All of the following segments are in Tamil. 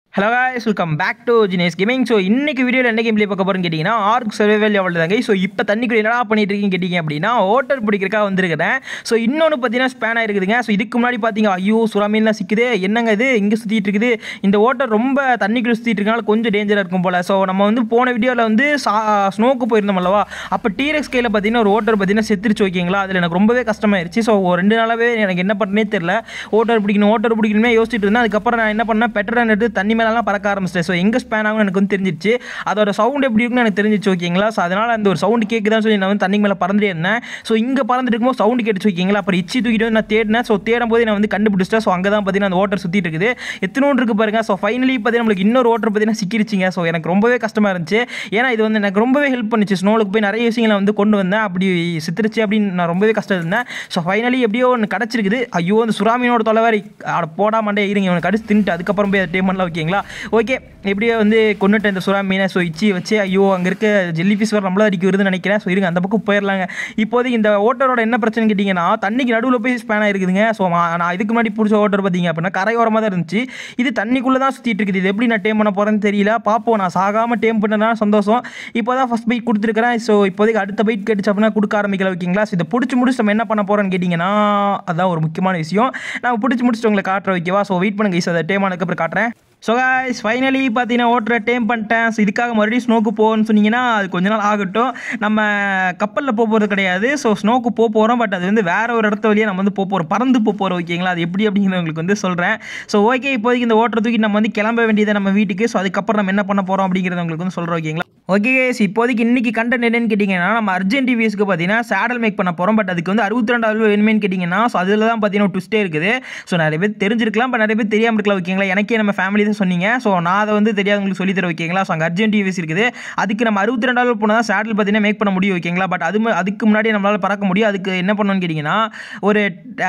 hello guys welcome back to ஜினேஸ் கேமிங் ஸோ இன்னைக்கு வீடியோவில் என்ன கேம் ப்ளே பார்க்க போகிறேன்னு கேட்டிங்கன்னா ஆர்க் சர்வைவல் லெவல் தாங்க ஸோ இப்போ தண்ணிக்குள்ள என்னடா பண்ணிட்டு இருக்கீங்க கேட்டிங்க அப்படின்னா ஓட்டர் பிடிக்கிறக்கா வந்திருக்கிறேன் ஸோ இன்னொன்று பார்த்தீங்கன்னா ஸ்பேன் ஆயிருக்குதுங்க ஸோ இதுக்கு முன்னாடி பார்த்தீங்க ஐயோ சுறாமீன்லாம் சிக்குது என்னங்க இது இங்கே சுற்றிட்டு இருக்குது இந்த ஓட்டர் ரொம்ப தண்ணிக்குள்ள சுற்றிட்டு இருக்கனால கொஞ்சம் டேஞ்சராக இருக்கும் போல் ஸோ நம்ம வந்து போன வீடியோவில் வந்து ஸ்னோக்கு போயிருந்தோம் அல்லவா அப்போ டீரெக்ஸ் கையில் பார்த்தீங்கன்னா ஒரு ஓட்டர் பார்த்தீங்கன்னா செத்துருச்சு ஓகேங்களா அதில் எனக்கு ரொம்பவே கஷ்டமாயிருச்சு ஸோ ஒரு ரெண்டு நாளாகவே எனக்கு என்ன பண்ணனே தெரில ஓட்டர் பிடிக்கணும் ஓட்டர் பிடிக்கணுமே யோசிச்சுட்டு இருந்தேன் அதுக்கப்புறம் நான் என்ன பண்ணேன் பெட்டர் எடுத்து தண்ணி மேலெல்லாம் பறக்க ஆரம்பிச்சிட்டேன் ஸோ எங்கே ஸ்பேன் ஆகும்னு எனக்கு வந்து தெரிஞ்சிருச்சு அதோட சவுண்ட் எப்படி இருக்குன்னு எனக்கு தெரிஞ்சிச்சு ஓகேங்களா ஸோ அதனால் அந்த ஒரு சவுண்டு கேட்குதான்னு சொல்லி நான் வந்து தண்ணி மேலே பறந்துட்டே இருந்தேன் ஸோ இங்கே பறந்துட்டு இருக்கும்போது சவுண்டு கேட்டுச்சு ஓகேங்களா அப்புறம் இச்சி தூக்கிட்டு வந்து நான் தேடினேன் ஸோ தேடும் போது நான் வந்து கண்டுபிடிச்சிட்டேன் ஸோ அங்கே தான் பார்த்தீங்கன்னா அந்த ஓட்டர் சுற்றிட்டு இருக்குது எத்தனோண்டு இருக்கு பாருங்க ஸோ ஃபைனலி பார்த்தீங்கன்னா நம்மளுக்கு இன்னொரு ஓட்டர் பார்த்தீங்கன்னா சிக்கிருச்சிங்க ஸோ எனக்கு ரொம்பவே கஷ்டமாக இருந்துச்சு ஏன்னா இது வந்து எனக்கு ரொம்பவே ஹெல்ப் பண்ணுச்சு ஸ்னோலுக்கு போய் நிறைய விஷயங்களை வந்து கொண்டு வந்தேன் அப்படி சித்திருச்சு அப்படின்னு நான் ரொம்பவே கஷ்டம் இருந்தேன் ஸோ ஃபைனலி எப்படியோ ஒன்று கிடச்சிருக்குது ஐயோ அந்த சுறாமீனோட தொலைவாரி அட போடா மாட்டே இருங்க இவனை கடிச்சு தின்ட்டு அதுக்கப்புறம் போய் டேம் பண்ணலாம் ஓகேங்களா ஓகே எப்படியோ வந்து கொண்டுட்டேன் இந்த சுறா மீனை ஸோ இச்சி வச்சு ஐயோ அங்கே இருக்க ஜெல்லி ஃபிஷ் வர நம்மள அடிக்க வருதுன்னு நினைக்கிறேன் ஸோ இருங்க அந்த பக்கம் போயிடலாங்க இப்போதைக்கு இந்த ஓட்டரோட என்ன பிரச்சனைன்னு கேட்டிங்கன்னா தண்ணிக்கு நடுவில் போய் ஸ்பேன் ஆயிருக்குதுங்க ஸோ நான் இதுக்கு முன்னாடி பிடிச்ச ஓட்டர் பார்த்தீங்க அப்படின்னா கரையோரமாக தான் இருந்துச்சு இது தண்ணிக்குள்ளே தான் சுற்றிட்டு இருக்குது இது எப்படி நான் டேம் பண்ண போகிறேன்னு தெரியல பார்ப்போம் நான் சாகாமல் டேம் பண்ணனா சந்தோஷம் இப்போ தான் ஃபஸ்ட் பைட் கொடுத்துருக்கிறேன் ஸோ இப்போதைக்கு அடுத்த பைட் கேட்டுச்சு அப்படின்னா கொடுக்க ஆரம்பிக்கல ஓகேங்களா ஸோ இதை பிடிச்சி முடிச்சு நம்ம என்ன பண்ண போகிறோன்னு கேட்டிங்கன்னா அதான் ஒரு முக்கியமான விஷயம் நான் பிடிச்சி முடிச்சுட்டு உங்களை காட்டுற வைக்கவா ஸோ வெயிட் பண்ணுங்க ஸோ அதை டேம் ஆனதுக்கப்புறம் காட்டுறேன் ஸோ காய்ஸ் ஃபைனலி பார்த்தீங்கன்னா ஓட்டுற டேம் பண்ணிட்டேன் ஸோ இதுக்காக மறுபடியும் ஸ்னோக்கு போகணும்னு சொன்னீங்கன்னா அது கொஞ்ச நாள் ஆகட்டும் நம்ம கப்பலில் போக போகிறது கிடையாது ஸோ ஸ்னோக்கு போக போகிறோம் பட் அது வந்து வேறு ஒரு இடத்த வழியாக நம்ம வந்து போக போகிறோம் பறந்து போக போகிறோம் ஓகேங்களா அது எப்படி அப்படிங்கிறது உங்களுக்கு வந்து சொல்கிறேன் ஸோ ஓகே இப்போதைக்கு இந்த ஓட்டரை தூக்கி நம்ம வந்து கிளம்ப வேண்டியதை நம்ம வீட்டுக்கு ஸோ அதுக்கப்புறம் நம்ம என்ன பண்ண போகிறோம் அப்படிங்கிறத உங்களுக்கு வந்து சொல்கிறோம் ஓகேங்களா ஓகே கேஸ் இப்போதைக்கு இன்னைக்கு கண்டென்ட் என்னன்னு கேட்டிங்கன்னா நம்ம அர்ஜென்ட் டிவிஎஸ்க்கு பார்த்தீங்கன்னா சேடல் மேக் பண்ண போகிறோம் பட் அதுக்கு வந்து அறுபத்தி ரெண்டாவது வேணுமேன்னு கேட்டிங்கன்னா ஸோ அதில் தான் பார்த்தீங்கன்னா ட்விஸ்ட்டே இருக்குது ஸோ நிறைய பேர் தெரிஞ்சிருக்கலாம் பட் நிறைய பேர் தெரியாமல் இருக்கலாம் ஓகேங்களா எனக்கே நம்ம ஃபேமிலி தான் சொன்னீங்க ஸோ நான் அதை வந்து தெரியாதவங்களுக்கு சொல்லி தர ஓகேங்களா ஸோ அங்கே அர்ஜென்ட் டிவிஎஸ் இருக்குது அதுக்கு நம்ம அறுபத்தி ரெண்டாவது போனால் தான் சேடல் பார்த்தீங்கன்னா மேக் பண்ண முடியும் ஓகேங்களா பட் அது ம- அதுக்கு முன்னாடி நம்மளால் பறக்க முடியும் அதுக்கு என்ன பண்ணணும்னு கேட்டிங்கன்னா ஒரு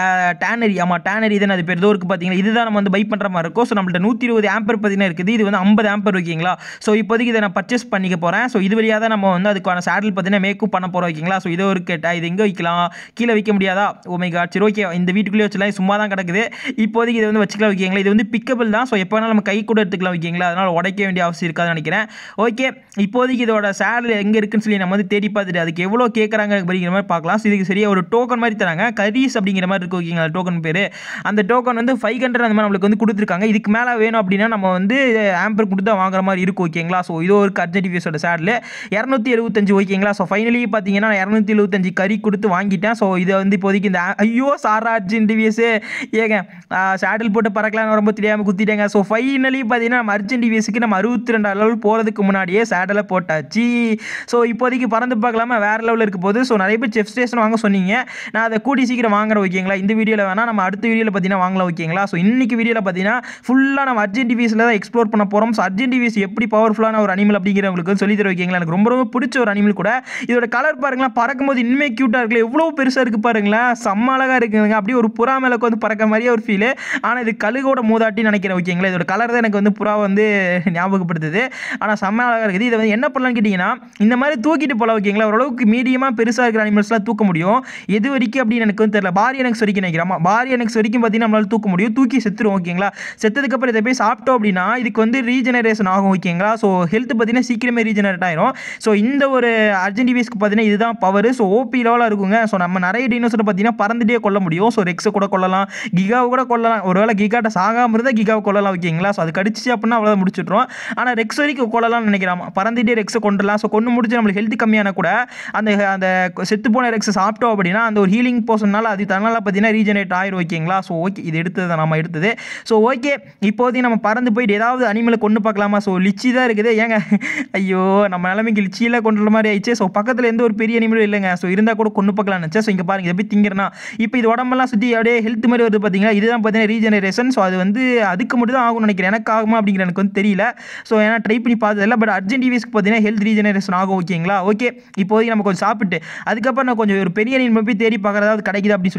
டேனரி ஆமாம் டேனரி தானே அது பேர் ஏதோ இருக்குது பார்த்தீங்கன்னா இதுதான் நம்ம வந்து பை பண்ணுற மாதிரி இருக்கும் ஸோ நம்மள்ட்ட நூற்றி இருபது ஆம்பர் பார்த்தீங்கன்னா இருக்குது இது வந்து ஐம்பது ஆம்பர் ஓகேங்களா ஸோ இப்போதைக்கு இதை நான் பர்ச்சேஸ் பண்ணிக்க போகிறேன் ஸோ இது வழியாக தான் நம்ம வந்து அதுக்கான சேடல் பார்த்தீங்கன்னா மேக்கப் பண்ண போகிறோம் ஓகேங்களா ஸோ இதோ ஒரு கேட்டா இது எங்கே வைக்கலாம் கீழே வைக்க முடியாதா ஓமை காட் சரி ஓகே இந்த வீட்டுக்குள்ளேயே வச்சலாம் சும்மா தான் கிடக்குது இப்போதைக்கு இதை வந்து வச்சுக்கலாம் ஓகேங்களா இது வந்து பிக்கபிள் தான் ஸோ எப்போ வேணாலும் நம்ம கை கூட எடுத்துக்கலாம் ஓகேங்களா அதனால் உடைக்க வேண்டிய அவசியம் இருக்காதுன்னு நினைக்கிறேன் ஓகே இப்போதைக்கு இதோட சேடல் எங்கே இருக்குன்னு சொல்லி நம்ம வந்து தேடி பார்த்துட்டு அதுக்கு எவ்வளோ கேட்குறாங்க அப்படிங்கிற மாதிரி பார்க்கலாம் ஸோ இதுக்கு சரியாக ஒரு டோக்கன் மாதிரி தராங்க கரீஸ் அப்படிங்கிற மாதிரி இருக்கு ஓகேங்களா டோக்கன் பேர் அந்த டோக்கன் வந்து ஃபைவ் ஹண்ட்ரட் அந்த மாதிரி நம்மளுக்கு வந்து கொடுத்துருக்காங்க இதுக்கு மேலே வேணும் அப்படின்னா நம்ம வந்து ஆம்பர் கொடுத்து தான் வாங்குற மாதிரி இருக்கும் ஓகேங்களா ஸோ இது ஒரு அர்ஜென்ட் டிவிஎஸோட சேடில் இரநூத்தி எழுபத்தஞ்சு ஓகேங்களா ஸோ ஃபைனலி பார்த்தீங்கன்னா நான் இரநூத்தி எழுபத்தஞ்சு கறி கொடுத்து வாங்கிட்டேன் ஸோ இதை வந்து இப்போதைக்கு இந்த ஐயோ சாரா அர்ஜென்ட் டிவிஎஸ் ஏங்க சேடில் போட்டு பறக்கலாம்னு ரொம்ப தெரியாமல் குத்திட்டேங்க ஸோ ஃபைனலி பார்த்தீங்கன்னா நம்ம அர்ஜென்ட் டிவிஎஸ்க்கு நம்ம அறுபத்தி ரெண்டு லெவல் போகிறதுக்கு முன்னாடியே சேடலை போட்டாச்சு ஸோ இப்போதைக்கு பறந்து பார்க்கலாமா வேறு லெவலில் இருக்க போது ஸோ நிறைய பேர் செஃப் ஸ்டேஷன் வாங்க சொன்னீங்க நான் அதை கூடி சீக்கிரம் வாங்குறேன் ஓகேங்களா இந்த வீடியோவில் வேணால் நம்ம அடுத்த வீடியோவில் பார்த்தீங்கன்னா வாங்கலாம் ஓகேங்களா ஸோ இன்னைக்கு வீடியோவில் பார்த்தீங்கன்னா ஃபுல்லாக நம்ம அர்ஜென்ட் டிவிஎஸில் தான் எக்ஸ்ப்ளோர் பண்ண போகிறோம் ஸோ அர்ஜென்ட் டிவிஎஸ் எப்படி பவர்ஃபுல்லான ஒரு அனிமல் அப்படிங்கிறவங்களுக்கு சொல்லி தர வைக்கீங்களா எனக்கு ரொம்ப ரொம்ப பிடிச்ச ஒரு அனிமல் கூட இதோட கலர் பாருங்களேன் பறக்கும்போது இன்னுமே க்யூட்டாக இருக்குல்ல எவ்வளோ பெருசாக இருக்குது பாருங்களேன் செம்ம அழகாக இருக்குதுங்க அப்படியே ஒரு புறா மேலே வந்து பறக்க மாதிரியே ஒரு ஃபீல் ஆனால் இது கழுகோட மூதாட்டி நினைக்கிறேன் ஓகேங்களா இதோட கலர் தான் எனக்கு வந்து புறா வந்து ஞாபகப்படுத்துது ஆனால் செம்ம அழகாக இருக்குது இதை வந்து என்ன பண்ணலாம்னு கேட்டிங்கன்னா இந்த மாதிரி தூக்கிட்டு போகலாம் ஓகேங்களா ஓரளவுக்கு மீடியமாக பெருசாக இருக்கிற அனிமல்ஸ்லாம் தூக்க முடியும் எது வரைக்கும் அப்படின்னு எனக்கு வந்து தெரியல பாரி எனக்கு வரைக்கும் நினைக்கிறேன் ஆமா, பாரி எனக்கு வரைக்கும் பார்த்தீங்கன்னா நம்மளால தூக்க முடியும் தூக்கி செத்துரும் ஓகேங்களா செத்ததுக்கப்புறம் இதை போய் சாப்பிட்டோம் அப்படின்னா இதுக்கு வந்து ரீஜெனரேஷன் ஆகும் ஓகேங்களா ஸோ ஹெல்த் பார்த்தீங்கன்னா சீக்கிரமே ரீஜெனரேட் ஆயிரும் ஸோ இந்த ஒரு அர்ஜென்டிவிஸ்க்கு பார்த்தீங்கன்னா இதுதான் பவர் ஸோ ஓபி லெவலாக இருக்குங்க ஸோ நம்ம நிறைய டினோசரை பார்த்தீங்கன்னா பறந்துட்டே கொள்ள முடியும் ஸோ ரெக்ஸை கூட கொள்ளலாம் கிகாவை கூட கொள்ளலாம் ஒருவேளை கிகாட்ட சாகாமல் இருந்தால் கிகாவை கொள்ளலாம் ஓகேங்களா ஸோ அது கடிச்சிச்சு அப்படின்னா அவ்வளோ முடிச்சிட்றோம் ஆனால் ரெக்ஸ் வரைக்கும் கொள்ளலாம்னு நினைக்கிறான் பறந்துட்டே ரெக்ஸை கொண்டுலாம் ஸோ கொண்டு முடிச்சு நம்மளுக்கு ஹெல்த் கம்மியான கூட அந்த அந்த செத்து போன ரெக்ஸை சாப்பிட்டோம் அப்படின்னா அந்த ஒரு ஹீலிங் போர்ஷனால அது தன்னால் பார்த்தீங்கன்னா ரீஜெனரேட் ஆயிரும் ஓகேங்களா ஸோ ஓகே இது எடுத்தது தான் நம்ம எடுத்தது ஸோ ஓகே இப்போதைக்கு நம்ம பறந்து போயிட்டு ஏதாவது அனிமலை கொண்டு பார்க்கலாமா ஸோ லிச்சி தான் இருக்குது ஏங்க ஐயோ நம்ம நிலைமைக்கு லிச்சியில் கொண்டு வர மாதிரி ஆயிடுச்சு ஸோ பக்கத்தில் எந்த ஒரு பெரிய அனிமலும் இல்லைங்க ஸோ இருந்தால் கூட கொண்டு பார்க்கலாம்னு நினச்சேன் ஸோ இங்கே பாருங்க இதை போய் திங்கிறனா இப்போ இது உடம்பெல்லாம் சுற்றி அப்படியே ஹெல்த் மாதிரி வருது பார்த்தீங்களா இதுதான் பார்த்தீங்கன்னா ரீஜெனரேஷன் ஸோ அது வந்து அதுக்கு மட்டும் தான் ஆகும்னு நினைக்கிறேன் எனக்கு ஆகுமா அப்படிங்கிற எனக்கு வந்து தெரியல ஸோ ஏன்னா ட்ரை பண்ணி பார்த்ததில்ல பட் அர்ஜென்ட் டிவிஸ்க்கு பார்த்தீங்கன்னா ஹெல்த் ரீஜெனரேஷன் ஆகும் ஓகேங்களா ஓகே இப்போதைக்கு நம்ம கொஞ்சம் சாப்பிட்டு அதுக்கப்புறம் நான் கொஞ்சம் ஒரு பெரிய அனிமல் போய் தேடி பார்க்குறதாவது கிடைக்குது அப்படின்னு சொல்லிட்டு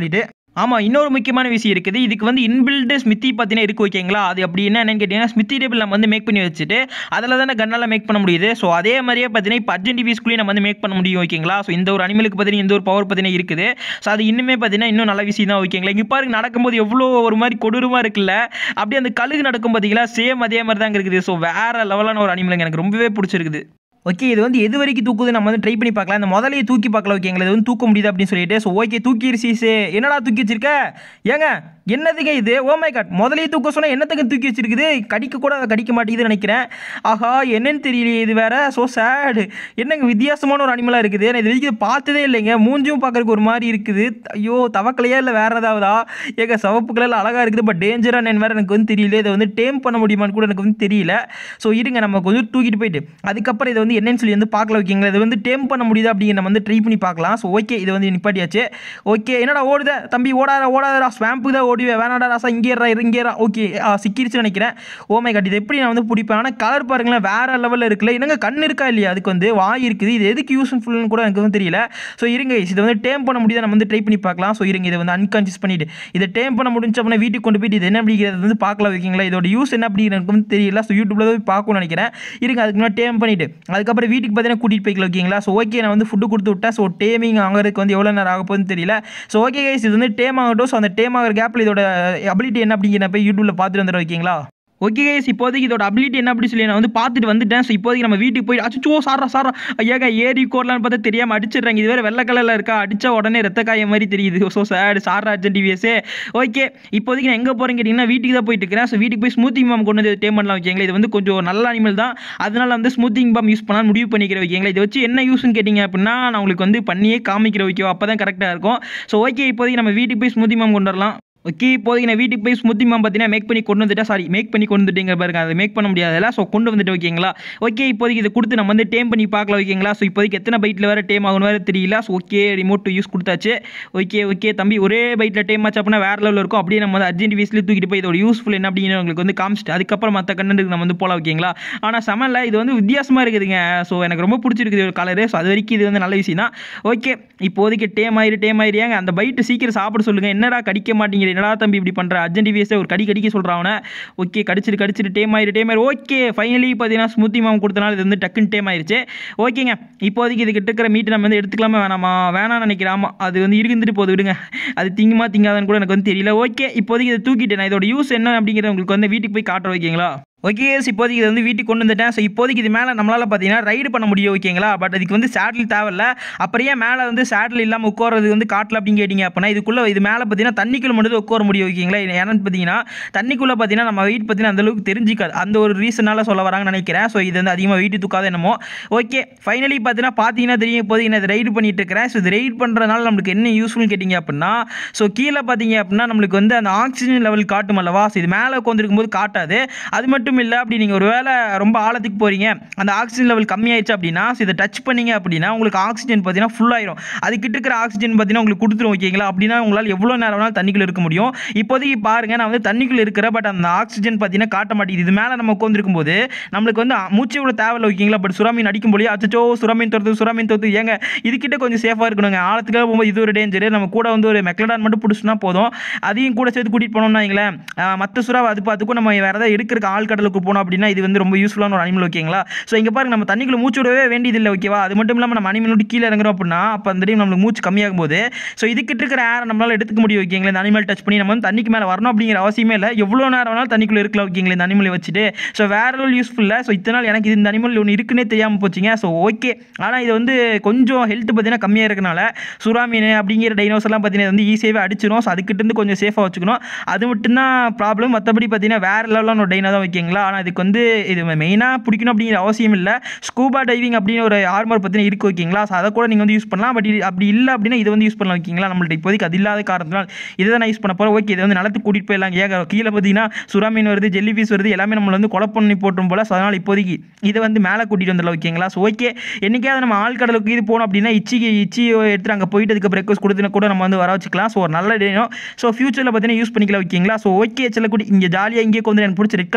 ஆமாம் இன்னொரு முக்கியமான விஷயம் இருக்குது இதுக்கு வந்து இன்பில்டு ஸ்மித்தி பார்த்தீங்கன்னா இருக்கு ஓகேங்களா அது அப்படி என்ன என்னன்னு கேட்டிங்கன்னா ஸ்மித்தி டேபிள் நம்ம வந்து மேக் பண்ணி வச்சுட்டு அதில் தானே கண்ணால் மேக் பண்ண முடியுது ஸோ அதே மாதிரியே பார்த்தீங்கன்னா இப்போ அர்ஜென்ட் டிவிஸ்குள்ளேயும் நம்ம வந்து மேக் பண்ண முடியும் ஓகேங்களா ஸோ இந்த ஒரு அனிமலுக்கு பார்த்தீங்கன்னா இந்த ஒரு பவர் பார்த்தீங்கன்னா இருக்குது ஸோ அது இன்னுமே பார்த்தீங்கன்னா இன்னும் நல்ல விஷயம் தான் ஓகேங்களா இங்கே பாருங்க நடக்கும்போது எவ்வளோ ஒரு மாதிரி கொடூரமாக இருக்குல்ல அப்படியே அந்த கழுகு நடக்கும் பார்த்தீங்களா சேம் அதே மாதிரி தாங்க இருக்குது ஸோ வேற லெவலான ஒரு அனிமலுங்க எனக்கு ரொம்பவே பிடிச்சிருக்குது ஓகே இது வந்து எது வரைக்கும் தூக்குது நம்ம வந்து ட்ரை பண்ணி பார்க்கலாம் இந்த முதலையை தூக்கி பார்க்கலாம் ஓகேங்களா இது வந்து தூக்க முடியுது அப்படின்னு சொல்லிட்டு ஸோ ஓகே தூக்கிடுச்சு என்னடா தூக்கி வச்சிருக்க ஏங்க என்னதுங்க இது ஓ மை காட் முதலையை தூக்க சொன்னால் என்னத்துக்கு தூக்கி வச்சிருக்குது கடிக்க கூட கடிக்க மாட்டேங்குதுன்னு நினைக்கிறேன் ஆஹா என்னன்னு தெரியலையே இது வேற ஸோ சேடு என்னங்க வித்தியாசமான ஒரு அனிமலாக இருக்குது நான் இது வரைக்கும் இதை பார்த்ததே இல்லைங்க மூஞ்சும் பார்க்கறதுக்கு ஒரு மாதிரி இருக்குது ஐயோ தவக்கலையா இல்லை வேற ஏதாவதா ஏங்க சிவப்பு கலரில் அழகாக இருக்குது பட் டேஞ்சராக என்னன்னு வேறு எனக்கு வந்து தெரியல இதை வந்து டேம் பண்ண முடியுமான்னு கூட எனக்கு வந்து தெரியல ஸோ இருங்க நம்ம கொஞ்சம் தூக்கிட்டு போயிட்டு அதுக்கப்புறம் இதை வந்து என்னன்னு சொல்லி வந்து பார்க்கல வைக்கிங்களா இது வந்து டேம் பண்ண முடியுதா அப்படிங்கிற நம்ம வந்து ட்ரை பண்ணி பார்க்கலாம் ஸோ ஓகே இது வந்து நிப்பாட்டியாச்சு ஓகே என்னடா ஓடுத தம்பி ஓடாத ஓடாதடா ஸ்வாம்புக்கு தான் ஓடிவே வேணாடா ராசா இங்கேறா இறங்கேறா ஓகே சிக்கிருச்சுன்னு நினைக்கிறேன் ஓ மை காட் இது எப்படி நான் வந்து பிடிப்பேன் ஆனால் கலர் பாருங்களேன் வேற லெவலில் இருக்குல்ல என்னங்க கண் இருக்கா இல்லையா அதுக்கு வந்து வாய் இருக்குது இது எதுக்கு யூஸ்ஃபுல்னு கூட எனக்கு வந்து தெரியல ஸோ இருங்க guys, இதை வந்து டேம் பண்ண முடியுதா நம்ம வந்து ட்ரை பண்ணி பார்க்கலாம் ஸோ இருங்க இதை வந்து அன்கான்சியஸ் பண்ணிட்டு இதை டேம் பண்ண முடிஞ்ச அப்படின்னா வீட்டுக்கு கொண்டு போயிட்டு இது என்ன அப்படிங்கிறது வந்து பார்க்கலாம் வைக்கிங்களா இதோட யூஸ் என்ன அப்படிங்கிறது எனக்கு வந்து தெரியல ஸோ யூடியூப்ல தான் போய் பார்க்கணும்னு நினைக்கிறேன் இருங்க அதுக்கு முன்னாடி டேம் பண்ணிட்டு அதுக்கப்புறம் வீட்டுக்கு பார்த்தீங்கன்னா கூட்டிகிட்டு போய்க்கலாம் ஓகேங்களா ஸோ ஓகே நான் வந்து ஃபுட்டு கொடுத்து விட்டேன் ஸோ டேமிங் ஆகிறதுக்கு வந்து எவ்வளோ நேரம் ஆக போகுதுன்னு தெரியல ஸோ ஓகே கைஸ் இது வந்து டேம் ஆகட்டும் ஸோ அந்த டேம் ஆகிற கேப்பில் இதோட அபிலிட்டி என்ன அப்படிங்கிற போய் யூடியூப்ல பார்த்துட்டு வந்துடுறேன் ஓகேங்களா ஓகே கைஸ் இப்போதைக்கு இதோட அபிலிட்டி என்ன அப்படி சொல்லி நான் வந்து பார்த்துட்டு வந்துட்டேன் ஸோ இப்போதைக்கு நம்ம வீட்டுக்கு போய் அச்சோ சாரா சாரா ஐயாங்க ஏரி கோர்லான்னு பார்த்தா தெரியாமல் அடிச்சிடுறாங்க இது வேறு வெள்ளை கலரில் இருக்கா அடிச்சா உடனே ரத்த காய மாதிரி தெரியுது ஸோ சேட் சாரா அர்ஜென்ட் டிவிஎஸ்ஸே ஓகே இப்போதைக்கு நான் எங்கே போகிறேன்னு கேட்டிங்கன்னா வீட்டுக்கு தான் போயிட்டு இருக்கிறேன் ஸோ வீட்டுக்கு போய் ஸ்மூத்திங் பாம் கொண்டு வந்து டேம் பண்ணலாம் ஓகேங்களா இது வந்து கொஞ்சம் நல்ல அனிமல் தான் அதனால வந்து ஸ்மூத்திங் பாம் யூஸ் பண்ணலாம் முடிவு பண்ணிக்கிறேன் ஓகேங்களா இதை வச்சு என்ன யூஸ்னு கேட்டிங்க அப்படின்னா நான் உங்களுக்கு வந்து பண்ணியே காமிக்கிற ஓகேவா அப்போ தான் கரெக்டாக இருக்கும் ஸோ ஓகே இப்போதைக்கு நம்ம வீட்டுக்கு போய் ஸ்மூத்திங் பாம் கொண்டு வரலாம் ஓகே இப்போதைக்கு நான் வீட்டுக்கு போய் ஸ்மூத்தி மாம் பார்த்தீங்கன்னா மேக் பண்ணி கொண்டு வந்துட்டேன் சாரி மேக் பண்ணி கொண்டு வந்துட்டீங்க பாருங்க அதை மேக் பண்ண முடியாதுல்ல ஸோ கொண்டு வந்துட்டு ஓகேங்களா ஓகே இப்போதைக்கு இதை கொடுத்து நம்ம வந்து டேம் பண்ணி பார்க்கலாம் ஓகேங்களா ஸோ இப்போதைக்கு எத்தனை பைட்டில் வேறு டேம் ஆகணும் வேறு தெரியல ஸோ ஓகே ரிமோட் யூஸ் கொடுத்தாச்சு ஓகே ஓகே தம்பி ஒரே பைட்டில் டேம் ஆச்சு அப்படின்னா வேறு லெவலில் இருக்கும் அப்படியே நம்ம வந்து அர்ஜென்ட் வீஸ்லேயே தூக்கிட்டு போய் இதோட யூஸ்ஃபுல் என்ன அப்படின்னு உங்களுக்கு வந்து காமிச்சிட்டு அதுக்கப்புறம் மற்ற கண்டென்ட்டுக்கு நம்ம வந்து போகலாம் ஓகேங்களா ஆனால் செமல்ல இது வந்து வித்தியாசமாக இருக்குதுங்க ஸோ எனக்கு ரொம்ப பிடிச்சிருக்குது ஒரு கலரு ஸோ அது வரைக்கும் இது வந்து நல்ல விஷயம் தான் ஓகே இப்போதைக்கு டேம் ஆயிரு டேம் ஆயிருயாங்க அந்த பைட்டு சீக்கிரம் சாப்பிட சொல்லுங்கள் என்னடா கடிக்க மாட்டேங்கிற என்னடா தம்பி இப்படி பண்ணுற அர்ஜென்ட் டிவிஎஸ்ஸே ஒரு கடி கடிக்க சொல்கிறான் அவனை ஓகே கடிச்சிட்டு கடிச்சிட்டு டேம் ஆயிரு டேம் ஆயிரு ஓகே ஃபைனலி பார்த்தீங்கன்னா ஸ்மூத்தி மாம் கொடுத்தனால இது வந்து டக்குன்னு டேம் ஆயிருச்சு ஓகேங்க இப்போதைக்கு இதுக்கிட்ட இருக்கிற மீட்டு நம்ம வந்து எடுத்துக்கலாமா வேணாமா வேணாம்னு நினைக்கிறேன் ஆமாம் அது வந்து இருந்துட்டு போகுது விடுங்க அது திங்குமா திங்காதான்னு கூட எனக்கு வந்து தெரியல ஓகே இப்போதைக்கு இதை தூக்கிட்டேன் நான் இதோட யூஸ் என்ன அப்படிங்கிறத உங்களுக்கு வந்து வீட்டுக்கு போய் காட்டுற ஓகேங்களா ஓகே இப்போதைக்கு இது வந்து வீட்டுக்கு கொண்டு வந்துட்டேன் ஸோ இப்போதைக்கு இது மேலே நம்மளால் பார்த்தீங்கன்னா ரைடு பண்ண முடியும் ஓகேங்களா பட் அதுக்கு வந்து சேட்டில் தேவையில்ல அப்புறம் மேலே வந்து சேட்டில் இல்லாமல் உட்காரது வந்து காட்டில் அப்படின்னு கேட்டிங்க அப்படின்னா இதுக்குள்ளே இது மேலே பார்த்தீங்கன்னா தண்ணிக்குள்ள மட்டும் தான் உட்கார முடியும் ஓகேங்களா இது ஏன்னு பார்த்தீங்கன்னா தண்ணிக்குள்ளே பார்த்தீங்கன்னா நம்ம வெயிட் பார்த்தீங்கன்னா அந்தளவுக்கு தெரிஞ்சிக்காது அந்த ஒரு ரீசனால் சொல்ல வராங்கன்னு நினைக்கிறேன் ஸோ இது வந்து அதிகமாக வெயிட் தூக்காத என்னமோ ஓகே ஃபைனலி பார்த்தீங்கன்னா பார்த்தீங்கன்னா தெரியும் இப்போதைக்கு நான் இது ரைடு பண்ணிட்டு இருக்கிறேன் ஸோ இது ரைட் பண்ணுறதுனால நம்மளுக்கு என்ன யூஸ்ஃபுல்னு கேட்டிங்க அப்படின்னா ஸோ கீழே பார்த்தீங்க அப்படின்னா நம்மளுக்கு வந்து அந்த ஆக்சிஜன் லெவல் காட்டும் அல்லவா ஸோ இது மேலே உட்காந்துருக்கும் போது காட்டாது அது மட்டும் இல்லை அப்படி நீங்கள் ஒரு வேளை ரொம்ப ஆழத்துக்கு போகிறீங்க அந்த ஆக்சிஜன் லெவல் கம்மியாயிடுச்சு அப்படின்னா ஸோ இதை டச் பண்ணீங்க அப்படின்னா உங்களுக்கு ஆக்சிஜன் பார்த்தீங்கன்னா full ஆயிரும் அதுக்கிட்ட இருக்கிற ஆக்சிஜன் பார்த்தீங்கன்னா உங்களுக்கு கொடுத்துரும் ஓகேங்களா அப்படின்னா உங்களால் எவ்வளோ நேரம் வேணாலும் தண்ணிக்குள்ளே இருக்க முடியும் இப்போதைக்கு பாருங்க நான் வந்து தண்ணிக்குள்ளே இருக்கிற பட் அந்த ஆக்சிஜன் பார்த்தீங்கன்னா காட்ட மாட்டேங்குது இது மேலே நம்ம உட்காந்துருக்கும் போது நம்மளுக்கு வந்து மூச்சு விட தேவையில்ல ஓகேங்களா பட் சுறாமீன் அடிக்கும் போது அச்சோ சுறாமீன் தோறது சுறாமீன் தோறது ஏங்க இதுக்கிட்ட கொஞ்சம் சேஃபாக இருக்கணுங்க ஆழத்துக்காக போகும்போது இது ஒரு டேஞ்சர் நம்ம கூட வந்து ஒரு மெக்லடான் மட்டும் பிடிச்சினா போதும் அதையும் கூட சேர்த்து கூட்டிகிட்டு போனோம்னா வைங்களேன் மற்ற சுறாவை அது பார்த்துக்கும் நம்ம வேறு ஏதாவது எடுக்கிறக்கு ஆழ்கடலுக்கு போனோம் அப்படின்னா இது வந்து ரொம்ப யூஸ்ஃபுல்லான ஒரு அனிமல் ஓகேங்களா ஸோ இங்கே பாருங்க நம்ம தண்ணிக்குள்ள மூச்சு விடவே வேண்டியதில்லை ஓகேவா அது மட்டும் இல்லாமல் நம்ம அனிமல் விட்டு கீழே இறங்குறோம் அப்படின்னா அப்போ அந்த டைம் நம்மளுக்கு மூச்சு கம்மியாகும் போது ஸோ இதுக்கிட்ட இருக்கிற ஏர் நம்மளால் எடுத்துக்க முடியும் ஓகேங்களா இந்த அனிமல் டச் பண்ணி நம்ம வந்து தண்ணிக்கு மேலே வரணும் அப்படிங்கிற அவசியமே இல்லை எவ்வளோ நேரம் வேணாலும் தண்ணிக்குள்ளே இருக்கலாம் ஓகேங்களா இந்த அனிமலை வச்சுட்டு ஸோ வேற ஒரு யூஸ்ஃபுல்ல ஸோ இத்தனை நாள் எனக்கு இது இந்த அனிமல் ஒன்று இருக்குன்னே தெரியாமல் போச்சுங்க ஸோ ஓகே ஆனால் இது வந்து கொஞ்சம் ஹெல்த் பார்த்தீங்கன்னா கம்மியாக இருக்கனால சுறா மீன் அப்படிங்கிற டைனோசர்லாம் பார்த்தீங்கன்னா வந்து ஈஸியாகவே அடிச்சிடும் ஸோ அதுக்கிட்ட இருந்து கொஞ்சம் சேஃபாக வச்சுக்கணும் அது மட்டும்தான் ப்ராப்ளம் மற்றபடி பார்த்தீங்கன்னா வேற லெவலான ஒரு டைனோ தான் ஓகேங்களா ஆனால் இதுக்கு வந்து இது மெயினாக பிடிக்கணும் அப்படிங்கிற அவசியம் இல்லை ஸ்கூபா டைவிங் அப்படின்னு ஒரு ஆர்மர் பார்த்தீங்கன்னா இருக்கு ஓகேங்களா ஸோ அதை கூட நீங்கள் வந்து யூஸ் பண்ணலாம் பட் அப்படி இல்லை அப்படின்னா இது வந்து யூஸ் பண்ணலாம் ஓகேங்களா நம்மள்ட்ட இப்போதைக்கு அது இல்லாத காரணத்தினால் இதை தான் நான் யூஸ் பண்ண போகிறேன் ஓகே இதை வந்து நிலத்துக்கு கூட்டிகிட்டு போயிடலாம் ஏங்க கீழே பார்த்தீங்கன்னா சுறா மீன் வருது ஜெல்லி பீஸ் வருது எல்லாமே நம்மளை வந்து கொலை பண்ணி போட்டுரும் போல ஸோ அதனால் இப்போதைக்கு இதை வந்து மேலே கூட்டிகிட்டு வந்துடலாம் ஓகேங்களா ஸோ ஓகே என்னைக்காவது நம்ம ஆழ்கடலுக்கு இது போனோம் அப்படின்னா இச்சி இச்சி எடுத்துட்டு அங்கே போயிட்டு அதுக்கு பிரேக்ஃபாஸ்ட் கொடுத்து கூட நம்ம வந்து வர வச்சுக்கலாம் ஸோ ஒரு நல்ல டேனோ ஸோ ஃபியூச்சரில் பார்த்தீங்கன்னா யூஸ் பண்ணிக்கலாம் ஓகேங்களா ஸோ ஓகே செல்லக்குடி இங்கே ஜாலியாக இங்கே கொஞ்சம் எனக்கு பிடிச்ச ரெட் கலரில் வேறு